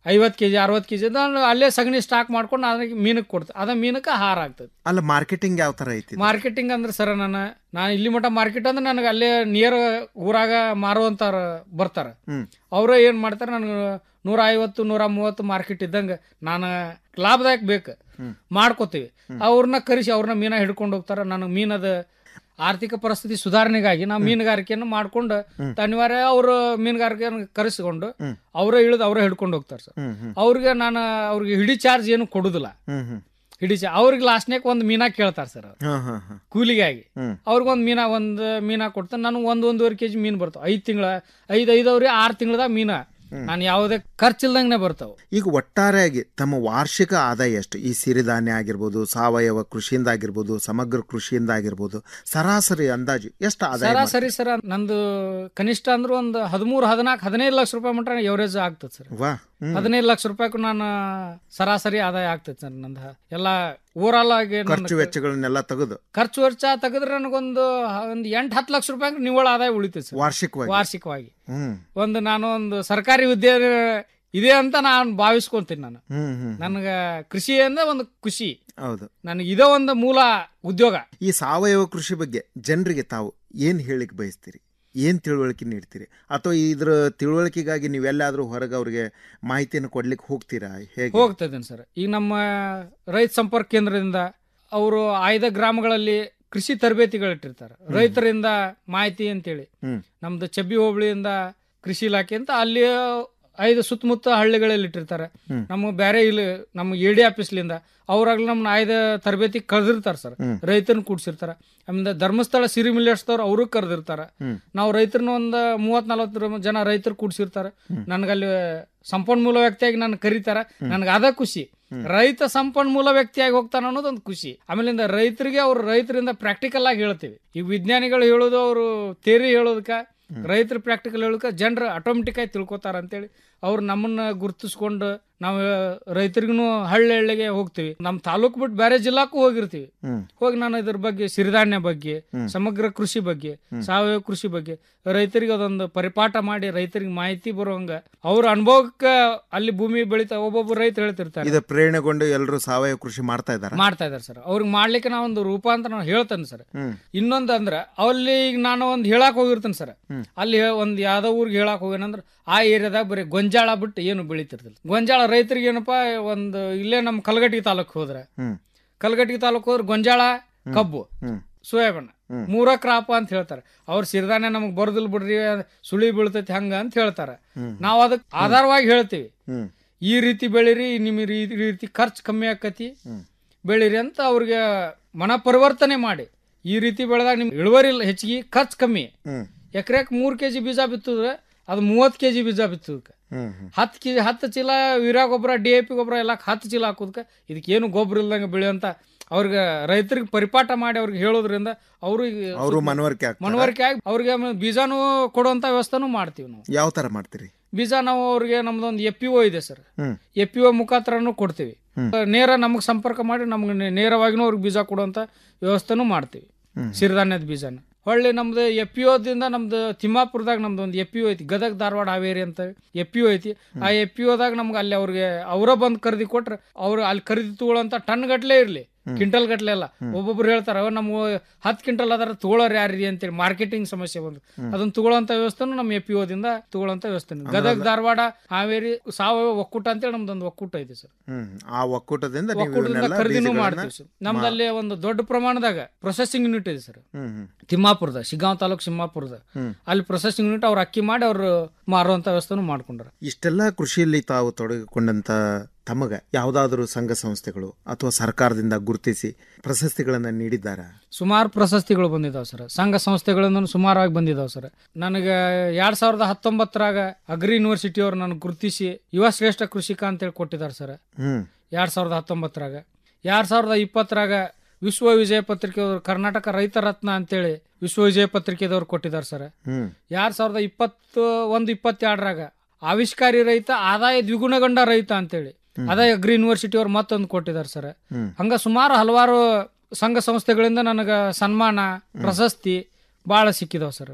ಐವತ್ತು ಕೆಜಿ ಅರವತ್ತು ಕೆಜಿ ನಾನು ಅಲ್ಲೇ ಸಗಣಿ ಸ್ಟಾಕ್ ಮಾಡ್ಕೊಂಡು ಅದಕ್ಕೆ ಮೀನಕ್ಕೆ ಕೊಡ್ತೀನಿ ಅದ ಮೀನಕ್ಕೆ ಆಹಾರ ಆಗ್ತದೆ ಅಲ್ಲ ಮಾರ್ಕೆಟಿಂಗ್ ಯಾವ ತರ ಐತಿ ಇದು? ಮಾರ್ಕೆಟಿಂಗ್ ಅಂದ್ರೆ ಸರ್ ನಾನು ನಾನು ಇಲ್ಲಿ ಮಟ್ಟ ಮಾರ್ಕೆಟ್ ಅಂದ್ರೆ ನನಗೆ ಅಲ್ಲೇ ನಿಯರ್ ಊರಾಗ ಮಾರುವಂತಾರ ಬರ್ತಾರ ಹ್ಮ್ ಅವ್ರ ಏನ್ ಮಾಡ್ತಾರೆ ನನಗೆ ನೂರ ಐವತ್ತು ನೂರ ಮೂವತ್ತು ಮಾರ್ಕೆಟ್ ಇದ್ದಂಗೆ ನಾನು ಲಾಭದಾಯಕ ಬೇಕು ಮಾಡ್ಕೋತೀವಿ ಅವ್ರನ್ನ ಕರೆಸಿ ಅವ್ರನ್ನ ಮೀನ ಹಿಡ್ಕೊಂಡು ಹೋಗ್ತಾರ ನನಗೆ ಮೀನದ ಆರ್ಥಿಕ ಪರಿಸ್ಥಿತಿ ಸುಧಾರಣೆಗಾಗಿ ನಾವು ಮೀನುಗಾರಿಕೆಯನ್ನು ಮಾಡ್ಕೊಂಡು ಅನಿವಾರ್ಯ ಅವರು ಮೀನುಗಾರಿಕೆಯನ್ನು ಕರೆಸಿಕೊಂಡು ಅವರೇ ಇಳಿದು ಅವರೇ ಹಿಡ್ಕೊಂಡು ಹೋಗ್ತಾರೆ ಸರ್ ಹ್ಮ್ ಹ್ಮ್ ಅವ್ರಿಗೆ ನಾನು ಅವ್ರಿಗೆ ಹಿಡಿ ಚಾರ್ಜ್ ಏನು ಕೊಡುದಿಲ್ಲ ಹ್ಮ್ ಹ್ಮ್ ಹಿಡಿ ಚಾ ಅವ್ರಿಗೆ ಲಾಸ್ಟ್ನಾಗ ಒಂದು ಮೀನಾ ಕೇಳ್ತಾರೆ ಸರ್ ಹಾ ಹಾ ಹಾ ಕೂಲಿಗಾಗಿ ಹ್ಮ್. ಅವ್ರಿಗೊಂದು ಮೀನಾ ಒಂದು ಮೀನಾ ಕೊಡ್ತಾನೆ ನನಗೆ ಒಂದು ಒಂದೂವರೆ ಕೆಜಿ ಮೀನು ಬರ್ತಾವೆ ಐದು ತಿಂಗಳ ಐದು ಐದವ್ರಿ ಆರು ತಿಂಗಳದಾಗ ಮೀನಾ ನಾನು ಯಾವುದೇ ಖರ್ಚಿಲ್ದಂಗೆ ಬರ್ತಾವೆ ಈಗ ಒಟ್ಟಾರೆಯಾಗಿ ತಮ್ಮ ವಾರ್ಷಿಕ ಆದಾಯ ಎಷ್ಟು ಈ ಸಿರಿಧಾನ್ಯ ಆಗಿರ್ಬೋದು ಸಾವಯವ ಕೃಷಿಯಿಂದ ಆಗಿರ್ಬೋದು ಸಮಗ್ರ ಕೃಷಿಯಿಂದ ಆಗಿರ್ಬೋದು ಸರಾಸರಿ ಅಂದಾಜು ಎಷ್ಟು ಆದಾಯ ಮಾಡ್ತೀರಿ? ಸರಾಸರಿ ಸರ್ ನಂದು ಕನಿಷ್ಠ ಅಂದ್ರೆ ಒಂದು ಹದಿಮೂರು ಹದಿನಾಲ್ಕು ಹದಿನೈದು ಲಕ್ಷ ರೂಪಾಯಿ ಮಟ್ಟ ಎವರೇಜ್ ಆಗ್ತದೆ ಸರ್ ವಾ ಹ್ಮ್. ಹದಿನೈದು ಲಕ್ಷ ರೂಪಾಯಿಗೂ ನಾನು ಸರಾಸರಿ ಆದಾಯ ಆಗ್ತದೆ ಸರ್ ನಂದು ಎಲ್ಲ ಓವರಾಲ್ ಆಗಿ ನನ್ನ ಖರ್ಚು ವೆಚ್ಚಗಳನ್ನೆಲ್ಲ ತೆಗೆದು ಖರ್ಚು ವೆಚ್ಚ ತೆಗೆದ್ರೆ ನನಗೊಂದು ಒಂದು ಎಂಟು ಹತ್ತು ಲಕ್ಷ ರೂಪಾಯಿ ನಿವ್ವಳ ಆದಾಯ ಉಳಿತದೆ ಸರ್ ವಾರ್ಷಿಕವಾಗಿ ವಾರ್ಷಿಕವಾಗಿ ಹ್ಮ್ ಒಂದು ನಾನು ಒಂದು ಸರ್ಕಾರಿ ಹುದ್ದೆ ಇದೆ ಅಂತ ನಾನು ಭಾವಿಸ್ಕೊಂತೀನಿ ನಾನು ಹ್ಮ್ ಹ್ಮ್ ನನಗೆ ಕೃಷಿ ಅಂದ್ರೆ ಒಂದು ಖುಷಿ ಹೌದು ನನಗೆ ಇದೇ ಒಂದು ಮೂಲ ಉದ್ಯೋಗ ಈ ಸಾವಯವ ಕೃಷಿ ಬಗ್ಗೆ ಜನರಿಗೆ ತಾವು ಏನ್ ಹೇಳಿಕ್ ಬಯಸ್ತೀರಿ ಏನ್ ತಿಳುವಳಿಕೆ ನೀಡ್ತೀರಿ ಅಥವಾ ಇದ್ರ ತಿಳುವಳಿಕೆಗಾಗಿ ನೀವೆಲ್ಲಾದ್ರೂ ಹೊರಗೆ ಅವ್ರಿಗೆ ಮಾಹಿತಿಯನ್ನು ಕೊಡ್ಲಿಕ್ಕೆ ಹೋಗ್ತೀರಾ ಹೇಗೆ ಹೋಗ್ತಾ ಇದ್ದೇನೆ ಸರ್ ಈಗ ನಮ್ಮ ರೈತ ಸಂಪರ್ಕ ಕೇಂದ್ರದಿಂದ ಅವರು ಆಯ್ದ ಗ್ರಾಮಗಳಲ್ಲಿ ಕೃಷಿ ತರಬೇತಿಗಳಿಟ್ಟಿರ್ತಾರೆ ರೈತರಿಂದ ಮಾಹಿತಿ ಅಂತೇಳಿ ಹ್ಮ್ ನಮ್ದು ಚಬ್ಬಿ ಹೋಬಳಿಯಿಂದ ಕೃಷಿ ಇಲಾಖೆ ಅಂತ ಅಲ್ಲಿ ಐದು ಸುತ್ತಮುತ್ತ ಹಳ್ಳಿಗಳಲ್ಲಿ ಇಟ್ಟಿರ್ತಾರೆ ಹ್ಮ್. ನಮ್ಮ ಬೇರೆ ಇಲ್ಲಿ ನಮ್ಮ ಎ ಡಿ ಆಫೀಸ್ಲಿಂದ ಅವ್ರಾಗ್ಲಿ ನಮ್ಮನ್ನ ಆಯ್ದ ತರಬೇತಿ ಕರೆದಿರ್ತಾರೆ ಸರ್ ಹ್ಮ್. ರೈತರನ್ನ ಕೂಡ್ಸಿರ್ತಾರೆ ಆಮೇಲೆ ಧರ್ಮಸ್ಥಳ ಸಿರಿ ಮಿಲ್ಲೆಟ್ಸ್ದವ್ರು ಅವರು ಕರೆದಿರ್ತಾರೆ ಹ್ಮ್. ನಾವು ರೈತರನ್ನ ಒಂದು ಮೂವತ್ ನಲವತ್ತು ಜನ ರೈತರು ಕೂಡ್ಸಿರ್ತಾರೆ ನನಗಲ್ಲಿ ಸಂಪನ್ಮೂಲ ವ್ಯಕ್ತಿಯಾಗಿ ನನ್ನ ಕರೀತಾರ ನನಗೆ ಅದ ಖುಷಿ ರೈತ ಸಂಪನ್ಮೂಲ ವ್ಯಕ್ತಿಯಾಗಿ ಹೋಗ್ತಾನ ಅನ್ನೋದೊಂದು ಖುಷಿ ಆಮೇಲಿಂದ ರೈತರಿಗೆ ಅವ್ರು ರೈತರಿಂದ ಪ್ರಾಕ್ಟಿಕಲ್ ಆಗಿ ಹೇಳ್ತೀವಿ ಈಗ ವಿಜ್ಞಾನಿಗಳು ಹೇಳೋದು ಅವರು ಥೇರಿ ಹೇಳೋದಕ್ಕ ರೈತರು ಪ್ರಾಕ್ಟಿಕಲ್ ಹೇಳೋದಕ್ಕ ಜನರು ಆಟೋಮೆಟಿಕ್ ಆಗಿ ತಿಳ್ಕೊತಾರ ಅಂತೇಳಿ ಅವ್ರು ನಮ್ಮನ್ನ ಗುರ್ತಿಸ್ಕೊಂಡು ನಾವು ರೈತರಿಗೂ ಹಳ್ಳಿ ಹಳ್ಳಿಗೆ ಹೋಗ್ತೀವಿ ನಮ್ಮ ತಾಲೂಕು ಬಿಟ್ಟು ಬೇರೆ ಜಿಲ್ಲಾಕ್ಕೂ ಹೋಗಿರ್ತೀವಿ ಹ್ಮ್ ಹೋಗಿ ನಾನು ಇದ್ರ ಬಗ್ಗೆ ಸಿರಿಧಾನ್ಯ ಬಗ್ಗೆ ಹ್ಮ್. ಸಮಗ್ರ ಕೃಷಿ ಬಗ್ಗೆ ಸಾವಯವ ಕೃಷಿ ಬಗ್ಗೆ ರೈತರಿಗೆ ಅದೊಂದು ಪರಿಪಾಠ ಮಾಡಿ ರೈತರಿಗೆ ಮಾಹಿತಿ ಬರುವಂಗ ಅವ್ರ ಅನುಭವಕ್ಕೆ ಅಲ್ಲಿ ಭೂಮಿ ಬೆಳಿತಾ ಒಬ್ಬೊಬ್ಬ ರೈತ ಹೇಳ್ತಿರ್ತಾರೆ ಇದು ಪ್ರೇರಣೆಗೊಂಡು ಎಲ್ಲರೂ ಸಾವಯವ ಕೃಷಿ ಮಾಡ್ತಾ ಇದಾರ ಮಾಡ್ತಾ ಇದಾರೆ ಸರ್ ಅವ್ರಿಗೆ ಮಾಡ್ಲಿಕ್ಕೆ ನಾ ಒಂದು ರೂಪಾಂತರ ನಾನು ಹೇಳ್ತೇನೆ ಸರ್ ಹ್ಮ್ ಇನ್ನೊಂದು ಅಂದ್ರ ಅಲ್ಲಿ ಈಗ ನಾನು ಒಂದು ಹೇಳಕ್ ಹೋಗಿರ್ತೇನೆ ಸರ್ ಹ್ಮ್. ಅಲ್ಲಿ ಒಂದು ಯಾವ್ದೋ ಊರಿಗೆ ಹೇಳಕ್ ಹೋಗೇನಂದ್ರ ಆ ಏರಿಯಾದಾಗ ಬರೀ ಗೊಂಜಾಳ ಬಿಟ್ಟು ಏನು ಬೆಳಿತಿರ್ತಿಲ್ಲ ಗೊಂಜಾಳ ರೈತರಿಗೆ ಏನಪ್ಪಾ ಒಂದು ಇಲ್ಲೇ ನಮ್ಮ ಕಲಗಟ್ಟಿ ತಾಲೂಕ್ ಹೋದ್ರೆ ಹ್ಮ್ ಕಲಗಟ್ಟಿ ತಾಲೂಕ್ ಹೋದ್ರೆ ಗೊಂಜಾಳ ಕಬ್ಬು ಹ್ಮ್ ಸೋಯಾಬೀನ್ ಹ್ಮ್. ಮೂರ ಕ್ರಾಪ್ ಅಂತ ಹೇಳ್ತಾರೆ ಅವ್ರ ಸಿರಿಧಾನ್ಯ ನಮಗ್ ಬರೋದಿಲ್ಲ ಬಿಡ್ರಿ ಸುಳಿ ಬೀಳ್ತೈತಿ ಹಂಗ ಅಂತ ಹೇಳ್ತಾರೆ ಹ್ಮ್. ನಾವು ಅದಕ್ಕೆ ಆಧಾರವಾಗಿ ಹೇಳ್ತೀವಿ ಹ್ಮ್ ಈ ರೀತಿ ಬೆಳಿರಿ ನಿಮ್ ಈ ರೀತಿ ಖರ್ಚು ಕಮ್ಮಿ ಆಕತಿ ಹ್ಮ್. ಬೆಳಿರಿ ಅಂತ ಅವ್ರಿಗೆ ಮನ ಪರಿವರ್ತನೆ ಮಾಡಿ ಈ ರೀತಿ ಬೆಳೆದಾಗ ನಿಮ್ಗೆ ಇಳುವರಿ ಇಲ್ಲ ಹೆಚ್ಚಿಗೆ ಖರ್ಚು ಕಮ್ಮಿ ಹ್ಮ್ ಎಕರೆಕ್ ಮೂರ್ ಕೆಜಿ ಬೀಜ ಬಿತ್ತಿದ್ರೆ ಅದು ಮೂವತ್ತು ಕೆಜಿ ಬೀಜ ಬಿತ್ತದಕ್ಕೆ ಹ್ಮ್ ಹ್ಮ್ ಹತ್ತು ಕೆಜಿ ಹತ್ತು ಚೀಲ ಯೂರಿಯಾ ಗೊಬ್ಬರ ಡಿ ಎ ಪಿ ಗೊಬ್ಬರ ಎಲ್ಲ ಹತ್ತು ಚೀಲ ಹಾಕೋದಕ್ಕೆ ಇದಕ್ಕೆ ಏನು ಗೊಬ್ಬರ ಇಲ್ದಂಗೆ ಬೆಳೆಯುವಂತ ಅವ್ರಿಗೆ ರೈತರಿಗೆ ಪರಿಪಾಠ ಮಾಡಿ ಅವ್ರಿಗೆ ಹೇಳೋದ್ರಿಂದ ಅವರು ಅವರು ಮನವರಿಕೆ ಆಗ್ತಾರೆ ಮನವರಿಕೆ ಆಗಿ ಅವ್ರಿಗೆ ಆಮೇಲೆ ಬೀಜನೂ ಕೊಡುವಂತ ವ್ಯವಸ್ಥೆನೂ ಮಾಡ್ತೀವಿ ನಾವು ಯಾವ ತರ ಮಾಡ್ತೀರಿ ಬೀಜ ನಾವು ಅವ್ರಿಗೆ ನಮ್ದೊಂದು ಎಫ್ ಪಿ ಒ ಇದೆ ಸರ್ ಹ್ಮ್ ಎಫ್ ಪಿ ಒ ಮುಖಾಂತರನು ಕೊಡ್ತೀವಿ ಹ್ಮ್. ನೇರ ನಮಗೆ ಸಂಪರ್ಕ ಮಾಡಿ ನಮ್ಗೆ ನೇ- ನೇರವಾಗಿನೂ ಅವ್ರಿಗೆ ಬೀಜ ಕೊಡುವಂತ ವ್ಯವಸ್ಥೆನೂ ಮಾಡ್ತೀವಿ ಹ್ಮ್. ಸಿರಿಧಾನ್ಯದ ಬೀಜನ ಹೊಳ್ಳಿ ನಮ್ದು ಎಫ್ ಪಿ ಒದಿಂದ ನಮ್ದು ತಿಮ್ಮಾಪುರದಾಗ ನಮ್ದು ಒಂದು ಎಫ್ ಪಿ ಒ ಐತಿ ಗದಗ ಧಾರವಾಡ ಹಾವೇರಿ ಅಂತ ಎಫ್ ಪಿ ಒ ಐತಿ ಆ ಎಫ್ ಪಿ ಒದಾಗ ನಮ್ಗೆ ಅಲ್ಲಿ ಅವ್ರಿಗೆ ಅವರ ಬಂದು ಖರೀದಿ ಕೊಟ್ರೆ ಅವ್ರು ಅಲ್ಲಿ ಖರೀದಿ ತಗೊಳ್ಳೋಂತ ಟನ್ ಗಟ್ಲೆ ಇರ್ಲಿ ಕ್ವಿಂಟಲ್ ಗಟ್ಲೆ ಅಲ್ಲ ಒಬ್ಬೊಬ್ರು ಹೇಳ್ತಾರ "ಅವ ನಮ್ಮ ಹತ್ತು ಕ್ವಿಂಟಲ್ ಅದಾರ ತಗೊಳ್ಳೋರು ಯಾರ್ರಿ ಅಂತೇಳಿ ಮಾರ್ಕೆಟಿಂಗ್ ಸಮಸ್ಯೆ ಬಂದು ಅದನ್ನ ತಗೊಳ್ಳೋಂತ ವ್ಯವಸ್ಥೆನೂ ನಮ್ಮ ಎಫ್ ಪಿ ಒದಿಂದ ತಗೊಳ್ಳೋಂತ ವ್ಯವಸ್ಥೆ ಗದಗ ಧಾರವಾಡ ಹಾವೇರಿ ಸಾವಯವ ಒಕ್ಕೂಟ ಅಂತೇಳಿ ನಮ್ದೊಂದು ಒಕ್ಕೂಟ ಇದೆ ಸರ್ ಹ್ಮ್ ಆ ಒಕ್ಕೂಟದಿಂದ ನೀವು ಒಕ್ಕೂಟದಿಂದ ಇವನ್ನೆಲ್ಲ ಖರೀದಿನೂ ಬೀಜಗಳನ್ನ ಮಾಡ್ತೀವಿ ಸರ್ ನಮ್ದಲ್ಲಿ ಒಂದು ದೊಡ್ಡ ಪ್ರಮಾಣದಾಗ ಪ್ರೊಸೆಸಿಂಗ್ ಯೂನಿಟ್ ಇದೆ ಸರ್ ಹ್ಮ್ ಹ್ಮ್ ತಿಮ್ಮಾಪುರದ ಶಿಗ್ಗಾಂವ್ ತಾಲೂಕು ಸಿಮ್ಮಾಪುರದ ಹ್ಮ್. ಅಲ್ಲಿ ಪ್ರೊಸೆಸಿಂಗ್ ಯೂನಿಟ್ ಅವ್ರು ಅಕ್ಕಿ ಮಾಡಿ ಅವ್ರು ಮಾರುವಂತ ವ್ಯವಸ್ಥೆನೂ ಮಾಡ್ಕೊಂಡ್ರ ಇಷ್ಟೆಲ್ಲ ಕೃಷಿಯಲ್ಲಿ ತಾವು ತೊಡಗಿಕೊಂಡಂತ ತಮಗ ಯಾವುದಾದ್ರೂ ಸಂಘ ಸಂಸ್ಥೆಗಳು ಅಥವಾ ಸರ್ಕಾರದಿಂದ ಗುರುತಿಸಿ ಪ್ರಶಸ್ತಿಗಳನ್ನ ನೀಡಿದ್ದಾರಾ ಸುಮಾರು ಪ್ರಶಸ್ತಿಗಳು ಬಂದಿದಾವ್ ಸರ್ ಸಂಘ ಸಂಸ್ಥೆಗಳಿಂದ ಸುಮಾರಾಗಿ ಬಂದಿದಾವ್ ಸರ್ ನನಗೆ ಎರಡ್ ಸಾವಿರದ ಹತ್ತೊಂಬತ್ತರಾಗ ಅಗ್ರಿ ಯೂನಿವರ್ಸಿಟಿ ಅವ್ರು ನನಗೆ ಗುರುತಿಸಿ ಯುವ ಶ್ರೇಷ್ಠ ಕೃಷಿಕ ಅಂತೇಳಿ ಕೊಟ್ಟಿದ್ದಾರೆ ಸರ್ ಹ್ಮ್ ಎರಡ್ ಸಾವಿರದ ಹತ್ತೊಂಬತ್ತರಾಗ ಎರಡ್ ಸಾವಿರದ ಇಪ್ಪತ್ತರಾಗ ವಿಶ್ವ ವಿಜಯ ಪತ್ರಿಕೆಯವರು ಕರ್ನಾಟಕ ರೈತ ರತ್ನ ಅಂತೇಳಿ ವಿಶ್ವ ವಿಜಯ ಪತ್ರಿಕೆದವ್ರು ಕೊಟ್ಟಿದ್ದಾರೆ ಸರ್ ಹ್ಮ್ ಎರಡ್ ಸಾವಿರದ ಇಪ್ಪತ್ತು ಒಂದು ಇಪ್ಪತ್ತೆರಡರಾಗ ಆವಿಷ್ಕಾರಿ ರೈತ ಆದಾಯ ದ್ವಿಗುಣಗೊಂಡ ರೈತ ಅಂತೇಳಿ ಅದೇ ಅಗ್ರಿ ಯೂನಿವರ್ಸಿಟಿ ಅವ್ರು ಮತ್ತೊಂದು ಕೊಟ್ಟಿದ್ದಾರೆ ಸರ್ ಹ್ಮ್. ಹಂಗ ಸುಮಾರು ಹಲವಾರು ಸಂಘ ಸಂಸ್ಥೆಗಳಿಂದ ನನಗೆ ಸನ್ಮಾನ ಪ್ರಶಸ್ತಿ ಭಾಳ ಸಿಕ್ಕಿದಾವ್ ಸರ್ ನನಗೆ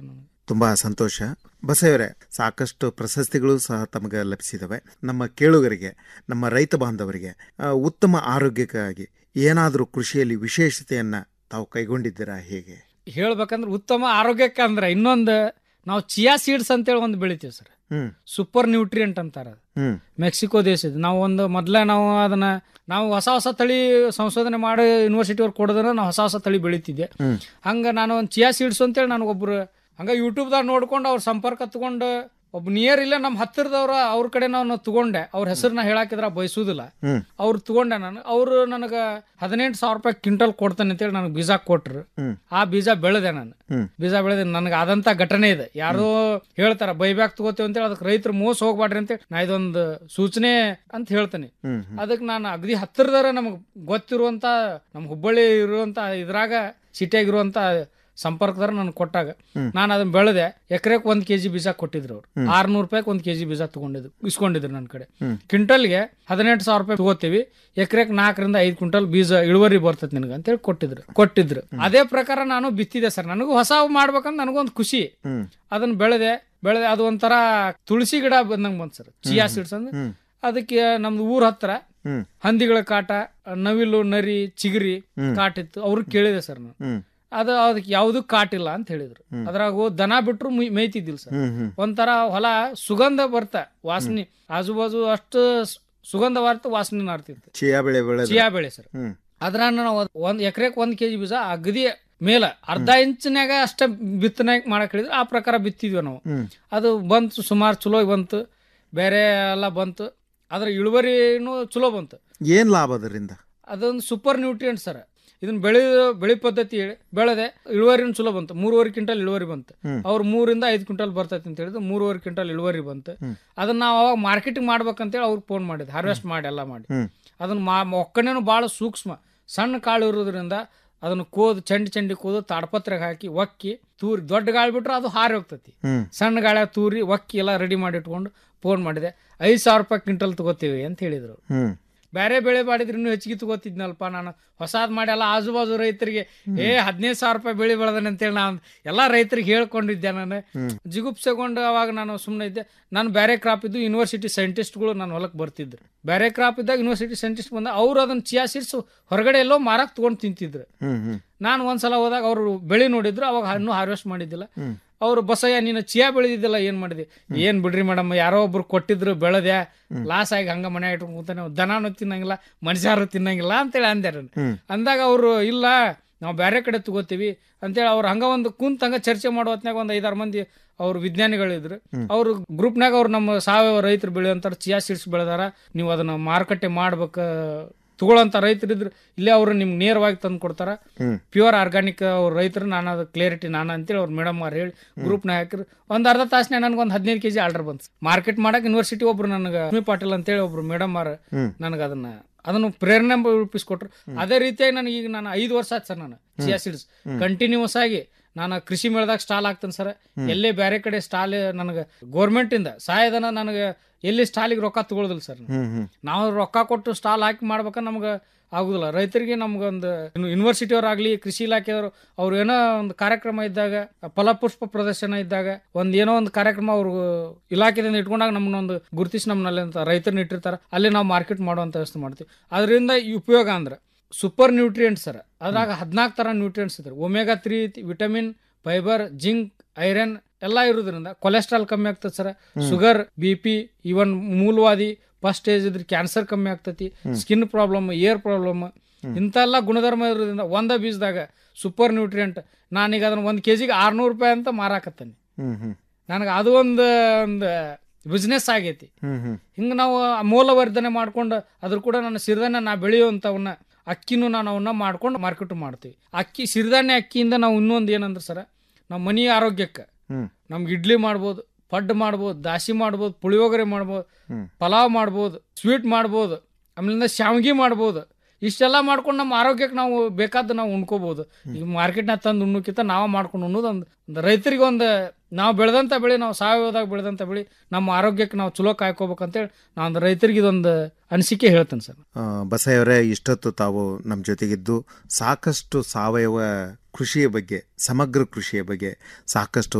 ತುಂಬಾ ಸಂತೋಷ ಬಸವರೇ ಸಾಕಷ್ಟು ಪ್ರಶಸ್ತಿಗಳು ಸಹ ತಮಗೆ ಲಭಿಸಿದವೆ ನಮ್ಮ ಕೇಳುಗರಿಗೆ ನಮ್ಮ ರೈತ ಬಾಂಧವರಿಗೆ ಆ, ಉತ್ತಮ ಆರೋಗ್ಯಕ್ಕಾಗಿ ಏನಾದರೂ ಕೃಷಿಯಲ್ಲಿ ವಿಶೇಷತೆಯನ್ನ ತಾವು ಕೈಗೊಂಡಿದ್ದೀರಾ ಹೇಗೆ ಹೇಳ್ಬೇಕಂದ್ರೆ ಉತ್ತಮ ಆರೋಗ್ಯಕ್ಕೆ ಅಂದ್ರೆ ಇನ್ನೊಂದು ನಾವು ಚಿಯಾ ಸೀಡ್ಸ್ ಅಂತೇಳಿ ಒಂದು ಬೆಳಿತೀವಿ ಸರ್ ಹ್ಮ್ ಸೂಪರ್ ನ್ಯೂಟ್ರಿಯೆಂಟ್ ಅಂತಾರ ಅದು. ಹ್ಮ್ ಮೆಕ್ಸಿಕೋ ದೇಶದ ನಾವು ಒಂದು ಮೊದಲೇ ನಾವು ಅದನ್ನ ನಾವು ಹೊಸ ಹೊಸ ತಳಿ ಸಂಶೋಧನೆ ಮಾಡಿ ಯೂನಿವರ್ಸಿಟಿ ಅವ್ರು ಕೊಡೋದನ್ನ ನಾವು ಹೊಸ ಹೊಸ ತಳಿ ಬೆಳಿತಿದ್ದೆ ಹ್ಮ್ ಹಂಗ ನಾನು ಒಂದು ಚಿಯಾ ಸೀಡ್ಸ್ ಅಂತೇಳಿ ನನಗೊಬ್ರು ಹಂಗ ಯೂಟ್ಯೂಬ್ದಾಗ ನೋಡ್ಕೊಂಡು ಅವ್ರ ಸಂಪರ್ಕ ತಗೊಂಡು ಒಬ್ಬ ನಿಯರ್ ಇಲ್ಲ ನಮ್ಮ ಹತ್ತಿರದವ್ರ ಅವ್ರ ಕಡೆ ನಾನು ತಗೊಂಡೆ ಅವ್ರ ಹೆಸರನ್ನ ಹೇಳಾಕಿದ್ರ ಬಯಸುದಿಲ್ಲ ಹ್ಮ್ ಅವ್ರು ತಗೊಂಡೆ ನಾನು ಅವ್ರು ನನಗೆ ಹದಿನೆಂಟು ಸಾವಿರ ರೂಪಾಯಿ ಕ್ವಿಂಟಲ್ ಕೊಡ್ತಾನೆ ಅಂತೇಳಿ ನನಗೆ ಬೀಜ ಕೊಟ್ರು ಹ್ಮ್ ಆ ಬೀಜ ಬೆಳೆದೆ ನಾನು ಹ್ಮ್ ಬೀಜ ಬೆಳೆದೆ ನನಗೆ ಆದಂತ ಘಟನೆ ಇದೆ ಯಾರೋ ಹೇಳ್ತಾರ ಬೈಬ್ಯಾಕ್ ತಗೋತೇವೆ ಅಂತೇಳಿ ಅದಕ್ಕೆ ರೈತರು ಮೋಸ ಹೋಗ್ಬಾಡ್ರಿ ಅಂತೇಳಿ ನಾ ಇದೊಂದು ಸೂಚನೆ ಅಂತ ಹೇಳ್ತೇನೆ ಹ್ಮ್ ಅದಕ್ಕೆ ನಾನು ಅಗದಿ ಹತ್ತಿರದಾರ ನಮಗೆ ಗೊತ್ತಿರುವಂತ ನಮ್ಮ ಹುಬ್ಬಳ್ಳಿ ಇರುವಂತ ಇದ್ರಾಗ ಸಿಟಿಯಾಗಿರುವಂತ ಸಂಪರ್ಕದಾರ ನನ್ಗೆ ಕೊಟ್ಟಾಗ ಹ್ಮ್. ನಾನು ಅದನ್ನ ಬೆಳೆದೆ ಎಕರೆಕ್ ಒಂದ್ ಕೆಜಿ ಬೀಜ ಕೊಟ್ಟಿದ್ರು ಅವ್ರು ಹ್ಮ್. ಆರ್ನೂರು ರೂಪಾಯಿಗೆ ಒಂದ್ ಕೆಜಿ ಬೀಜ ತಗೊಂಡಿದ್ರು ಇಸ್ಕೊಂಡಿದ್ರು ನನ್ನ ಕಡೆ ಹ್ಮ್. ಕ್ವಿಂಟಲ್ಗೆ ಹದಿನೆಂಟು ಸಾವಿರ ರೂಪಾಯಿ ತಗೋತೀವಿ ಎಕರೆಕ್ ನಾಲ್ಕರಿಂದ ಐದು ಕ್ವಿಂಟಲ್ ಬೀಜ ಇಳುವರಿ ಬರ್ತೈತೆ ನಿನಗೆ ಅಂತೇಳಿ ಕೊಟ್ಟಿದ್ರು ಕೊಟ್ಟಿದ್ರು ಅದೇ ಪ್ರಕಾರ ನಾನು ಬಿತ್ತಿದೆ ಸರ್ ನನಗೂ ಹೊಸ ಮಾಡ್ಬೇಕಂತ ನನಗೊಂದು ಖುಷಿ ಹ್ಮ್ ಅದನ್ನ ಬೆಳೆದೆ ಬೆಳೆದೆ ಅದು ಒಂಥರ ತುಳಸಿ ಗಿಡ ಬಂದಂಗೆ ಬಂತು ಸರ್ ಚಿಯಾ ಸೀಡ್ಸ್ ಅಂದ್ರೆ ಹ್ಮ್ ಅದಕ್ಕೆ ನಮ್ದು ಊರ್ ಹತ್ರ ಹ್ಮ್ ಹಂದಿಗಳ ಕಾಟ ನವಿಲು ನರಿ ಚಿಗರಿ ಹ್ಮ್. ಕಾಟಿತ್ತು ಅವ್ರಿಗೆ ಕೇಳಿದೆ ಸರ್ ನಾನು ಹ್ಮ್ ಅದು ಅದಕ್ಕೆ ಯಾವ್ದು ಕಾಟಿಲ್ಲ ಅಂತ ಹೇಳಿದ್ರು ಹ್ಮ್. ಅದ್ರಾಗ ಹೋಗ್ ದನ ಬಿಟ್ರು ಮೈ- ಮೇಯ್ತಿದ್ದಿಲ್ಲ ಸರ್ ಹ್ಮ್ ಹ್ಮ್ ಒಂಥರ ಹೊಲ ಸುಗಂಧ ಬರ್ತ ವಾಸನೆ ಆಜು ಬಾಜು ಅಷ್ಟು ಸು- ಸುಗಂಧ ಬರ್ತ ವಾಸನೆ ನಾರ್ತಿತ್ತು ಚಿಯಾ ಬೆಳೆ ಬೆಳೆ ಚಿಯಾ ಬೆಳೆ ಸರ್ ಹ್ಮ್ ಅದ್ರಾಗ ನಾವು ಅದ್- ಒಂದ್ ಎಕರೆಕ್ ಒಂದ್ ಕೆಜಿ ಬೀಜ ಅಗದಿ ಮೇಲ ಅರ್ಧ ಇಂಚಿನಾಗ ಅಷ್ಟ ಬಿತ್ತನೆ ಮಾಡಕ್ ಹೇಳಿದ್ರು ಆ ಪ್ರಕಾರ ಬಿತ್ತಿದ್ವಿ ನಾವು ಹ್ಮ್ ಅದು ಬಂತು ಸುಮಾರು ಚಲೋ ಬಂತು ಬೇರೆ ಎಲ್ಲ ಬಂತು ಅದ್ರ ಇಳುವರಿನೂ ಚಲೋ ಬಂತು ಏನ್ ಲಾಭ ಅದರಿಂದ ಅದೊಂದು ಸೂಪರ್ ನ್ಯೂಟ್ರಿಯೆಂಟ್ ಸರ್ ಇದನ್ನ ಬೆಳೆ ಬೆಳೆ ಪದ್ಧತಿ ಹೇಳಿ ಬೆಳೆದೆ ಇಳುವರಿನೂ ಚಲೋ ಬಂತು ಮೂರುವರೆ ಕ್ವಿಂಟಲ್ ಇಳುವರಿ ಬಂತು ಹ್ಮ್. ಅವ್ರು ಮೂರಿಂದ ಐದು ಕ್ವಿಂಟಲ್ ಬರ್ತೈತಿ ಅಂತ ಹೇಳಿದ್ರು ಮೂರುವರೆ ಕ್ವಿಂಟಲ್ ಇಳುವರಿ ಬಂತು ಹ್ಮ್. ಅದನ್ನ ನಾವು ಅವಾಗ ಮಾರ್ಕೆಟಿಂಗ್ ಮಾಡ್ಬೇಕಂತೇಳಿ ಅವ್ರಿಗೆ ಫೋನ್ ಮಾಡಿದ್ದೆ ಹಾರ್ವೆಸ್ಟ್ ಮಾಡಿ ಎಲ್ಲ ಮಾಡಿ ಹ್ಮ್ ಅದನ್ನ ಮಾ ಒಕ್ಕಣೆನು ಭಾಳ ಸೂಕ್ಷ್ಮ ಸಣ್ಣ ಕಾಳು ಇರೋದ್ರಿಂದ ಅದನ್ನ ಕೋದು ಚಂಡಿ ಚಂಡಿ ಕೋದು ತಾಡ್ಪತ್ರೆಗೆ ಹಾಕಿ ಒಕ್ಕಿ ತೂರಿ ದೊಡ್ಡ ಗಾಳಿ ಬಿಟ್ರೆ ಅದು ಹಾರಿ ಹೋಗ್ತೈತಿ ಹ್ಮ್ ಸಣ್ಣ ಗಾಳಿ ತೂರಿ ಒಕ್ಕಿ ಎಲ್ಲ ರೆಡಿ ಮಾಡಿ ಇಟ್ಕೊಂಡು ಫೋನ್ ಮಾಡಿದೆ ಐದು ಸಾವಿರ ರೂಪಾಯಿ ಕ್ವಿಂಟಲ್ ತಗೋತೀವಿ ಅಂತ ಹೇಳಿದ್ರು ಹ್ಮ್ ಬೇರೆ ಬೆಳೆ ಮಾಡಿದ್ರೆ ಇನ್ನೂ ಹೆಚ್ಚಿಗೆ ತಗೋತಿದ್ನಲ್ಪ ನಾನು ಹೊಸಾದ್ ಮಾಡಿ ಎಲ್ಲ ಆಜು ಬಾಜು ರೈತರಿಗೆ ಏ ಹದಿನೈದು ಸಾವಿರ ರೂಪಾಯಿ ಬೆಳೆ ಬೆಳೆದನೆ ಅಂತೇಳಿ ನಾನು ಎಲ್ಲ ರೈತರಿಗೆ ಹೇಳ್ಕೊಂಡಿದ್ದೆ ನಾನು ಹ್ಮ್. ಜಿಗುಪ್ಸೆಗೊಂಡು ಅವಾಗ ನಾನು ಸುಮ್ಮನೆ ಇದ್ದೆ ನಾನು ಬೇರೆ ಕ್ರಾಪ್ ಇದ್ದು ಯೂನಿವರ್ಸಿಟಿ ಸೈಂಟಿಸ್ಟ್ಗಳು ನಾನು ಹೊಲಕ್ಕೆ ಬರ್ತಿದ್ರು ಬೇರೆ ಕ್ರಾಪ್ ಇದ್ದಾಗ ಯೂನಿವರ್ಸಿಟಿ ಸೈಂಟಿಸ್ಟ್ ಬಂದ ಅವ್ರು ಅದನ್ನ ಚಿಯಾ ಸೀಡ್ಸ್ ಹೊರಗಡೆ ಎಲ್ಲೋ ಮಾರಕ್ ತಗೊಂಡು ತಿಂತಿದ್ರು ಹ್ಮ್ ಹ್ಮ್ ನಾನು ಒಂದ್ಸಲ ಹೋದಾಗ ಅವರು ಬೆಳೆ ನೋಡಿದ್ರು ಅವಾಗ ಇನ್ನೂ ಹಾರ್ವೆಸ್ಟ್ ಮಾಡಿದ್ದಿಲ್ಲ ಹ್ಮ್ ಅವ್ರು ಬಸಯ್ಯ ನೀನು ಚಿಯಾ ಬೆಳೆದಿದ್ದಿಲ್ಲ ಏನ್ ಮಾಡಿದೆ ಏನ್ ಬಿಡ್ರಿ ಮೇಡಮ್ ಯಾರೋ ಒಬ್ರು ಕೊಟ್ಟಿದ್ರು ಬೆಳೆದೆ ಲಾಸ್ ಆಗಿ ಹಂಗ ಮನೆ ಇಟ್ಕೊಂಡು ಕೂತಾನೆ ದನಾನು ತಿನ್ನಂಗಿಲ್ಲ ಮನುಷ್ಯರು ತಿನ್ನಂಗಿಲ್ಲ ಅಂತೇಳಿ ಅಂದೆ ನಾನು. ಹ್ಮ್ ಅಂದಾಗ ಅವರು ಇಲ್ಲ ನಾವು ಬೇರೆ ಕಡೆ ತಗೋತೀವಿ ಅಂತೇಳಿ ಅವ್ರು ಹಂಗ ಒಂದು ಕುಂತ ಹಂಗ ಚರ್ಚೆ ಮಾಡೋ ಹೊತ್ನ್ಯಾಗ ಒಂದು ಐದಾರು ಮಂದಿ ಅವ್ರು ವಿಜ್ಞಾನಿಗಳಿದ್ರು ಅವ್ರು ಗ್ರೂಪ್ನಾಗ ಅವ್ರು ನಮ್ಮ ಸಾವಯವ ರೈತರು ಬೆಳೆಯುವಂತ ಚಿಯಾ ಸೀಡ್ಸ್ ಬೆಳೆದಾರ ನೀವು ಅದನ್ನ ಮಾರುಕಟ್ಟೆ ಮಾಡ್ಬೇಕ ತಗೊಳ್ಳೋಂಥ ರೈತರಿದ್ರು ಇಲ್ಲೇ ಅವರು ನಿಮ್ಗೆ ನೇರವಾಗಿ ತಂದು ಕೊಡ್ತಾರ ಹ್ಮ್ ಪ್ಯೂರ್ ಆರ್ಗಾನಿಕ್ ಅವ್ರ ರೈತರು ನಾನು ಅದು ಕ್ಲಿಯರಿಟಿ ನಾನು ಅಂತೇಳಿ ಅವ್ರ ಮೇಡಮ್ ಅವ್ರು ಹೇಳಿ ಗ್ರೂಪ್ನ ಹಾಕಿರು ಒಂದು ಅರ್ಧ ತಾಸನೇ ನನಗೆ ಒಂದು ಹದಿನೈದು ಕೆಜಿ ಆರ್ಡರ್ ಬಂತು ಮಾರ್ಕೆಟ್ ಮಾಡಕ್ ಯೂನಿವರ್ಸಿಟಿ ಒಬ್ರು ನನಗೆ ಲಕ್ಷ್ಮೀ ಪಾಟೀಲ್ ಅಂತೇಳಿ ಒಬ್ರು ಮೇಡಮ್ ಅವ್ರ ಹ್ಮ್. ನನಗೆ ಅದನ್ನ ಅದನ್ನು ಪ್ರೇರಣೆ ರೂಪಿಸ್ಕೊಟ್ರು ಅದೇ ರೀತಿಯಾಗಿ ನನಗೆ ಈಗ ನಾನು ಐದು ವರ್ಷ ಆಯ್ತು ಸರ್ ನಾನು ಚಿಯಾ ಸೀಡ್ಸ್ ಕಂಟಿನ್ಯೂಸ್ ಆಗಿ ನಾನು ಕೃಷಿ ಮೇಳದಾಗ ಸ್ಟಾಲ್ ಆಗ್ತೇನೆ ಸರ್ ಎಲ್ಲೇ ಬೇರೆ ಕಡೆ ಸ್ಟಾಲ್ ನನಗೆ ಗೋರ್ಮೆಂಟ್ ಇಂದ ಸಹಾಯಧನ ನನಗೆ ಎಲ್ಲಿ ಸ್ಟಾಲಿಗೆ ರೊಕ್ಕ ತಗೊಳ್ಳೋದಿಲ್ಲ ಸರ್ ಹ್ಮ್ ಹ್ಮ್ ನಾವು ರೊಕ್ಕ ಕೊಟ್ಟು ಸ್ಟಾಲ್ ಹಾಕಿ ಮಾಡ್ಬೇಕಂದ್ರೆ ನಮ್ಗೆ ಆಗುದಿಲ್ಲ ರೈತರಿಗೆ ನಮ್ಗೊಂದು ಯೂನಿವರ್ಸಿಟಿ ಅವರಾಗ್ಲಿ ಕೃಷಿ ಇಲಾಖೆಯವರು ಅವ್ರು ಏನೋ ಒಂದು ಕಾರ್ಯಕ್ರಮ ಇದ್ದಾಗ ಫಲಪುಷ್ಪ ಪ್ರದರ್ಶನ ಇದ್ದಾಗ ಒಂದ್ ಏನೋ ಒಂದು ಕಾರ್ಯಕ್ರಮ ಅವ್ರು ಇಲಾಖೆದಿಂದ ಇಟ್ಕೊಂಡಾಗ ನಮ್ಮನ್ನೊಂದು ಗುರುತಿಸಿ ನಮ್ಮಲ್ಲಿ ಅಂತ ರೈತರನ್ನ ಇಟ್ಟಿರ್ತಾರೆ ಅಲ್ಲಿ ನಾವು ಮಾರ್ಕೆಟ್ ಮಾಡುವಂತ ವ್ಯವಸ್ಥೆ ಮಾಡ್ತೀವಿ ಅದರಿಂದ ಈ ಉಪಯೋಗ ಅಂದ್ರೆ ಸೂಪರ್ ನ್ಯೂಟ್ರಿಯೆಂಟ್ಸ್ ಸರ್ ಅದ್ರಾಗ ಹದಿನಾಲ್ಕು ತರ ನ್ಯೂಟ್ರಿಯೆಂಟ್ಸ್ ಇದ್ದಾರೆ omega three vitamin fibre zinc iron ಎಲ್ಲ ಇರೋದ್ರಿಂದ ಕೊಲೆಸ್ಟ್ರಾಲ್ ಕಮ್ಮಿ ಆಗ್ತದೆ ಸರ್ ಶುಗರ್ ಬಿ ಪಿ ಇವನ್ ಮೂಲವಾದಿ ಫಸ್ಟ್ ಸ್ಟೇಜ್ ಇದ್ರೆ ಕ್ಯಾನ್ಸರ್ ಕಮ್ಮಿ ಆಗ್ತತಿ ಸ್ಕಿನ್ ಪ್ರಾಬ್ಲಮ್ ಏರ್ ಪ್ರಾಬ್ಲಮ್ ಇಂಥೆಲ್ಲ ಗುಣಧರ್ಮ ಇರೋದ್ರಿಂದ ಒಂದ ಬೀಜದಾಗ ಸೂಪರ್ ನ್ಯೂಟ್ರಿಯೆಂಟ್ ನಾನೀಗ ಅದನ್ನ ಒಂದು ಕೆ ಜಿಗೆ ಆರ್ನೂರು ರೂಪಾಯಿ ಅಂತ ಮಾರಾಕತ್ತೇನೆ ಹ್ಮ್ ಹ್ಮ್ ನನಗೆ ಅದು ಒಂದು ಒಂದು ಬಿಸ್ನೆಸ್ ಆಗೈತಿ ಹ್ಮ್ ಹ್ಮ್ ಹಿಂಗೆ ನಾವು ಮೌಲ್ಯವರ್ಧನೆ ಮಾಡ್ಕೊಂಡು ಅದ್ರ ಕೂಡ ನನ್ನ ಸಿರಿಧಾನ್ಯ ನಾ ಬೆಳೆಯುವಂಥವನ್ನ ಅಕ್ಕಿನೂ ನಾನು ಅವನ್ನ ಮಾಡ್ಕೊಂಡು ಮಾರ್ಕೆಟ್ ಮಾಡ್ತೀವಿ ಅಕ್ಕಿ ಸಿರಿಧಾನ್ಯ ಅಕ್ಕಿಯಿಂದ ನಾವು ಇನ್ನೊಂದು ಏನಂದ್ರೆ ಸರ ನಮ್ಮ ಮನಿ ಆರೋಗ್ಯಕ್ಕೆ ಹ್ಮ್ ನಮ್ಗೆ ಇಡ್ಲಿ ಮಾಡ್ಬೋದು ಪಡ್ಡು ಮಾಡ್ಬೋದು ದಾಸಿ ಮಾಡ್ಬೋದು ಪುಳಿಯೋಗರೆ ಮಾಡ್ಬೋದು ಹ್ಮ್. ಪಲಾವ್ ಮಾಡ್ಬೋದು ಸ್ವೀಟ್ ಮಾಡ್ಬೋದು ಆಮೇಲಿಂದ ಶಾವ್ಗಿ ಮಾಡ್ಬೋದು ಇಷ್ಟೆಲ್ಲ ಮಾಡ್ಕೊಂಡು ನಮ್ಮ ಆರೋಗ್ಯಕ್ಕೆ ನಾವು ಬೇಕಾದ ನಾವು ಉಣ್ಕೋಬಹುದು ಈಗ ಮಾರ್ಕೆಟ್ನಾಗ ತಂದು ಉಣ್ಣೋಕ್ಕಿಂತ ನಾವು ಮಾಡ್ಕೊಂಡು ಉಣ್ಣೋದು ಒಂದು ಒಂದು ರೈತರಿಗೆ ಒಂದು ನಾವು ಬೆಳೆದಂಥ ಬೆಳೆ ನಾವು ಸಾವಯವದಾಗ ಬೆಳೆದಂಥ ಬೆಳೆ ನಮ್ಮ ಆರೋಗ್ಯಕ್ಕೆ ನಾವು ಚಲೋ ಕಾಯ್ಕೋಬೇಕಂತೇಳಿ ನಾನು ಒಂದು ರೈತರಿಗೆ ಇದೊಂದು ಅನಿಸಿಕೆ ಹೇಳ್ತೇನೆ ಸರ್ ಆ, ಬಸಯ್ಯವರೇ ಇಷ್ಟೊತ್ತು ತಾವು ನಮ್ಮ ಜೊತೆಗಿದ್ದು ಸಾಕಷ್ಟು ಸಾವಯವ ಕೃಷಿಯ ಬಗ್ಗೆ ಸಮಗ್ರ ಕೃಷಿಯ ಬಗ್ಗೆ ಸಾಕಷ್ಟು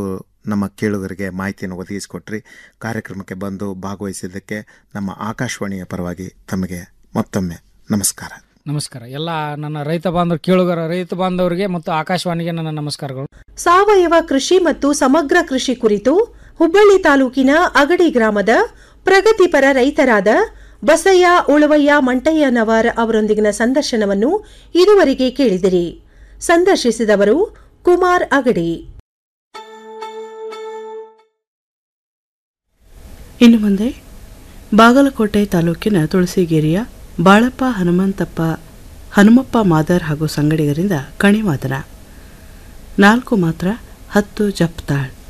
ನಮ್ಮ ಕೇಳುಗರಿಗೆ ಮಾಹಿತಿಯನ್ನು ಒದಗಿಸಿಕೊಟ್ರಿ ಕಾರ್ಯಕ್ರಮಕ್ಕೆ ಬಂದು ಭಾಗವಹಿಸಿದ್ದಕ್ಕೆ ನಮ್ಮ ಆಕಾಶವಾಣಿಯ ಪರವಾಗಿ ತಮಗೆ ಮತ್ತೊಮ್ಮೆ ನಮಸ್ಕಾರ ನಮಸ್ಕಾರ ಎಲ್ಲ ನನ್ನ ರೈತ ಬಾಂಧವರು ಕೇಳುಗರ ರೈತ ಬಾಂಧವರಿಗೆ ಮತ್ತು ಆಕಾಶವಾಣಿಗೆ ನನ್ನ ನಮಸ್ಕಾರಗಳು ಸಾವಯವ ಕೃಷಿ ಮತ್ತು ಸಮಗ್ರ ಕೃಷಿ ಕುರಿತು ಹುಬ್ಬಳ್ಳಿ ತಾಲೂಕಿನ ಅಗಡಿ ಗ್ರಾಮದ ಪ್ರಗತಿಪರ ರೈತರಾದ ಬಸಯ್ಯ ಉಳವಯ್ಯ ಮಂಟಯ್ಯನವರ್ ಅವರೊಂದಿಗಿನ ಸಂದರ್ಶನವನ್ನು ಇದುವರೆಗೆ ಕೇಳಿದಿರಿ ಸಂದರ್ಶಿಸಿದವರು ಕುಮಾರ್ ಅಗಡಿ ಇನ್ನು ಮುಂದೆ ಬಾಗಲಕೋಟೆ ತಾಲೂಕಿನ ತುಳಸಿಗೇರಿಯ ಬಾಳಪ್ಪ ಹನುಮಂತಪ್ಪ ಹನುಮಪ್ಪ ಮಾದರ್ ಹಾಗೂ ಸಂಗಡಿಗರಿಂದ ಕಣಿವಾದನ ನಾಲ್ಕು ಮಾತ್ರ ಹತ್ತು ಜಪ್ತಾಳ್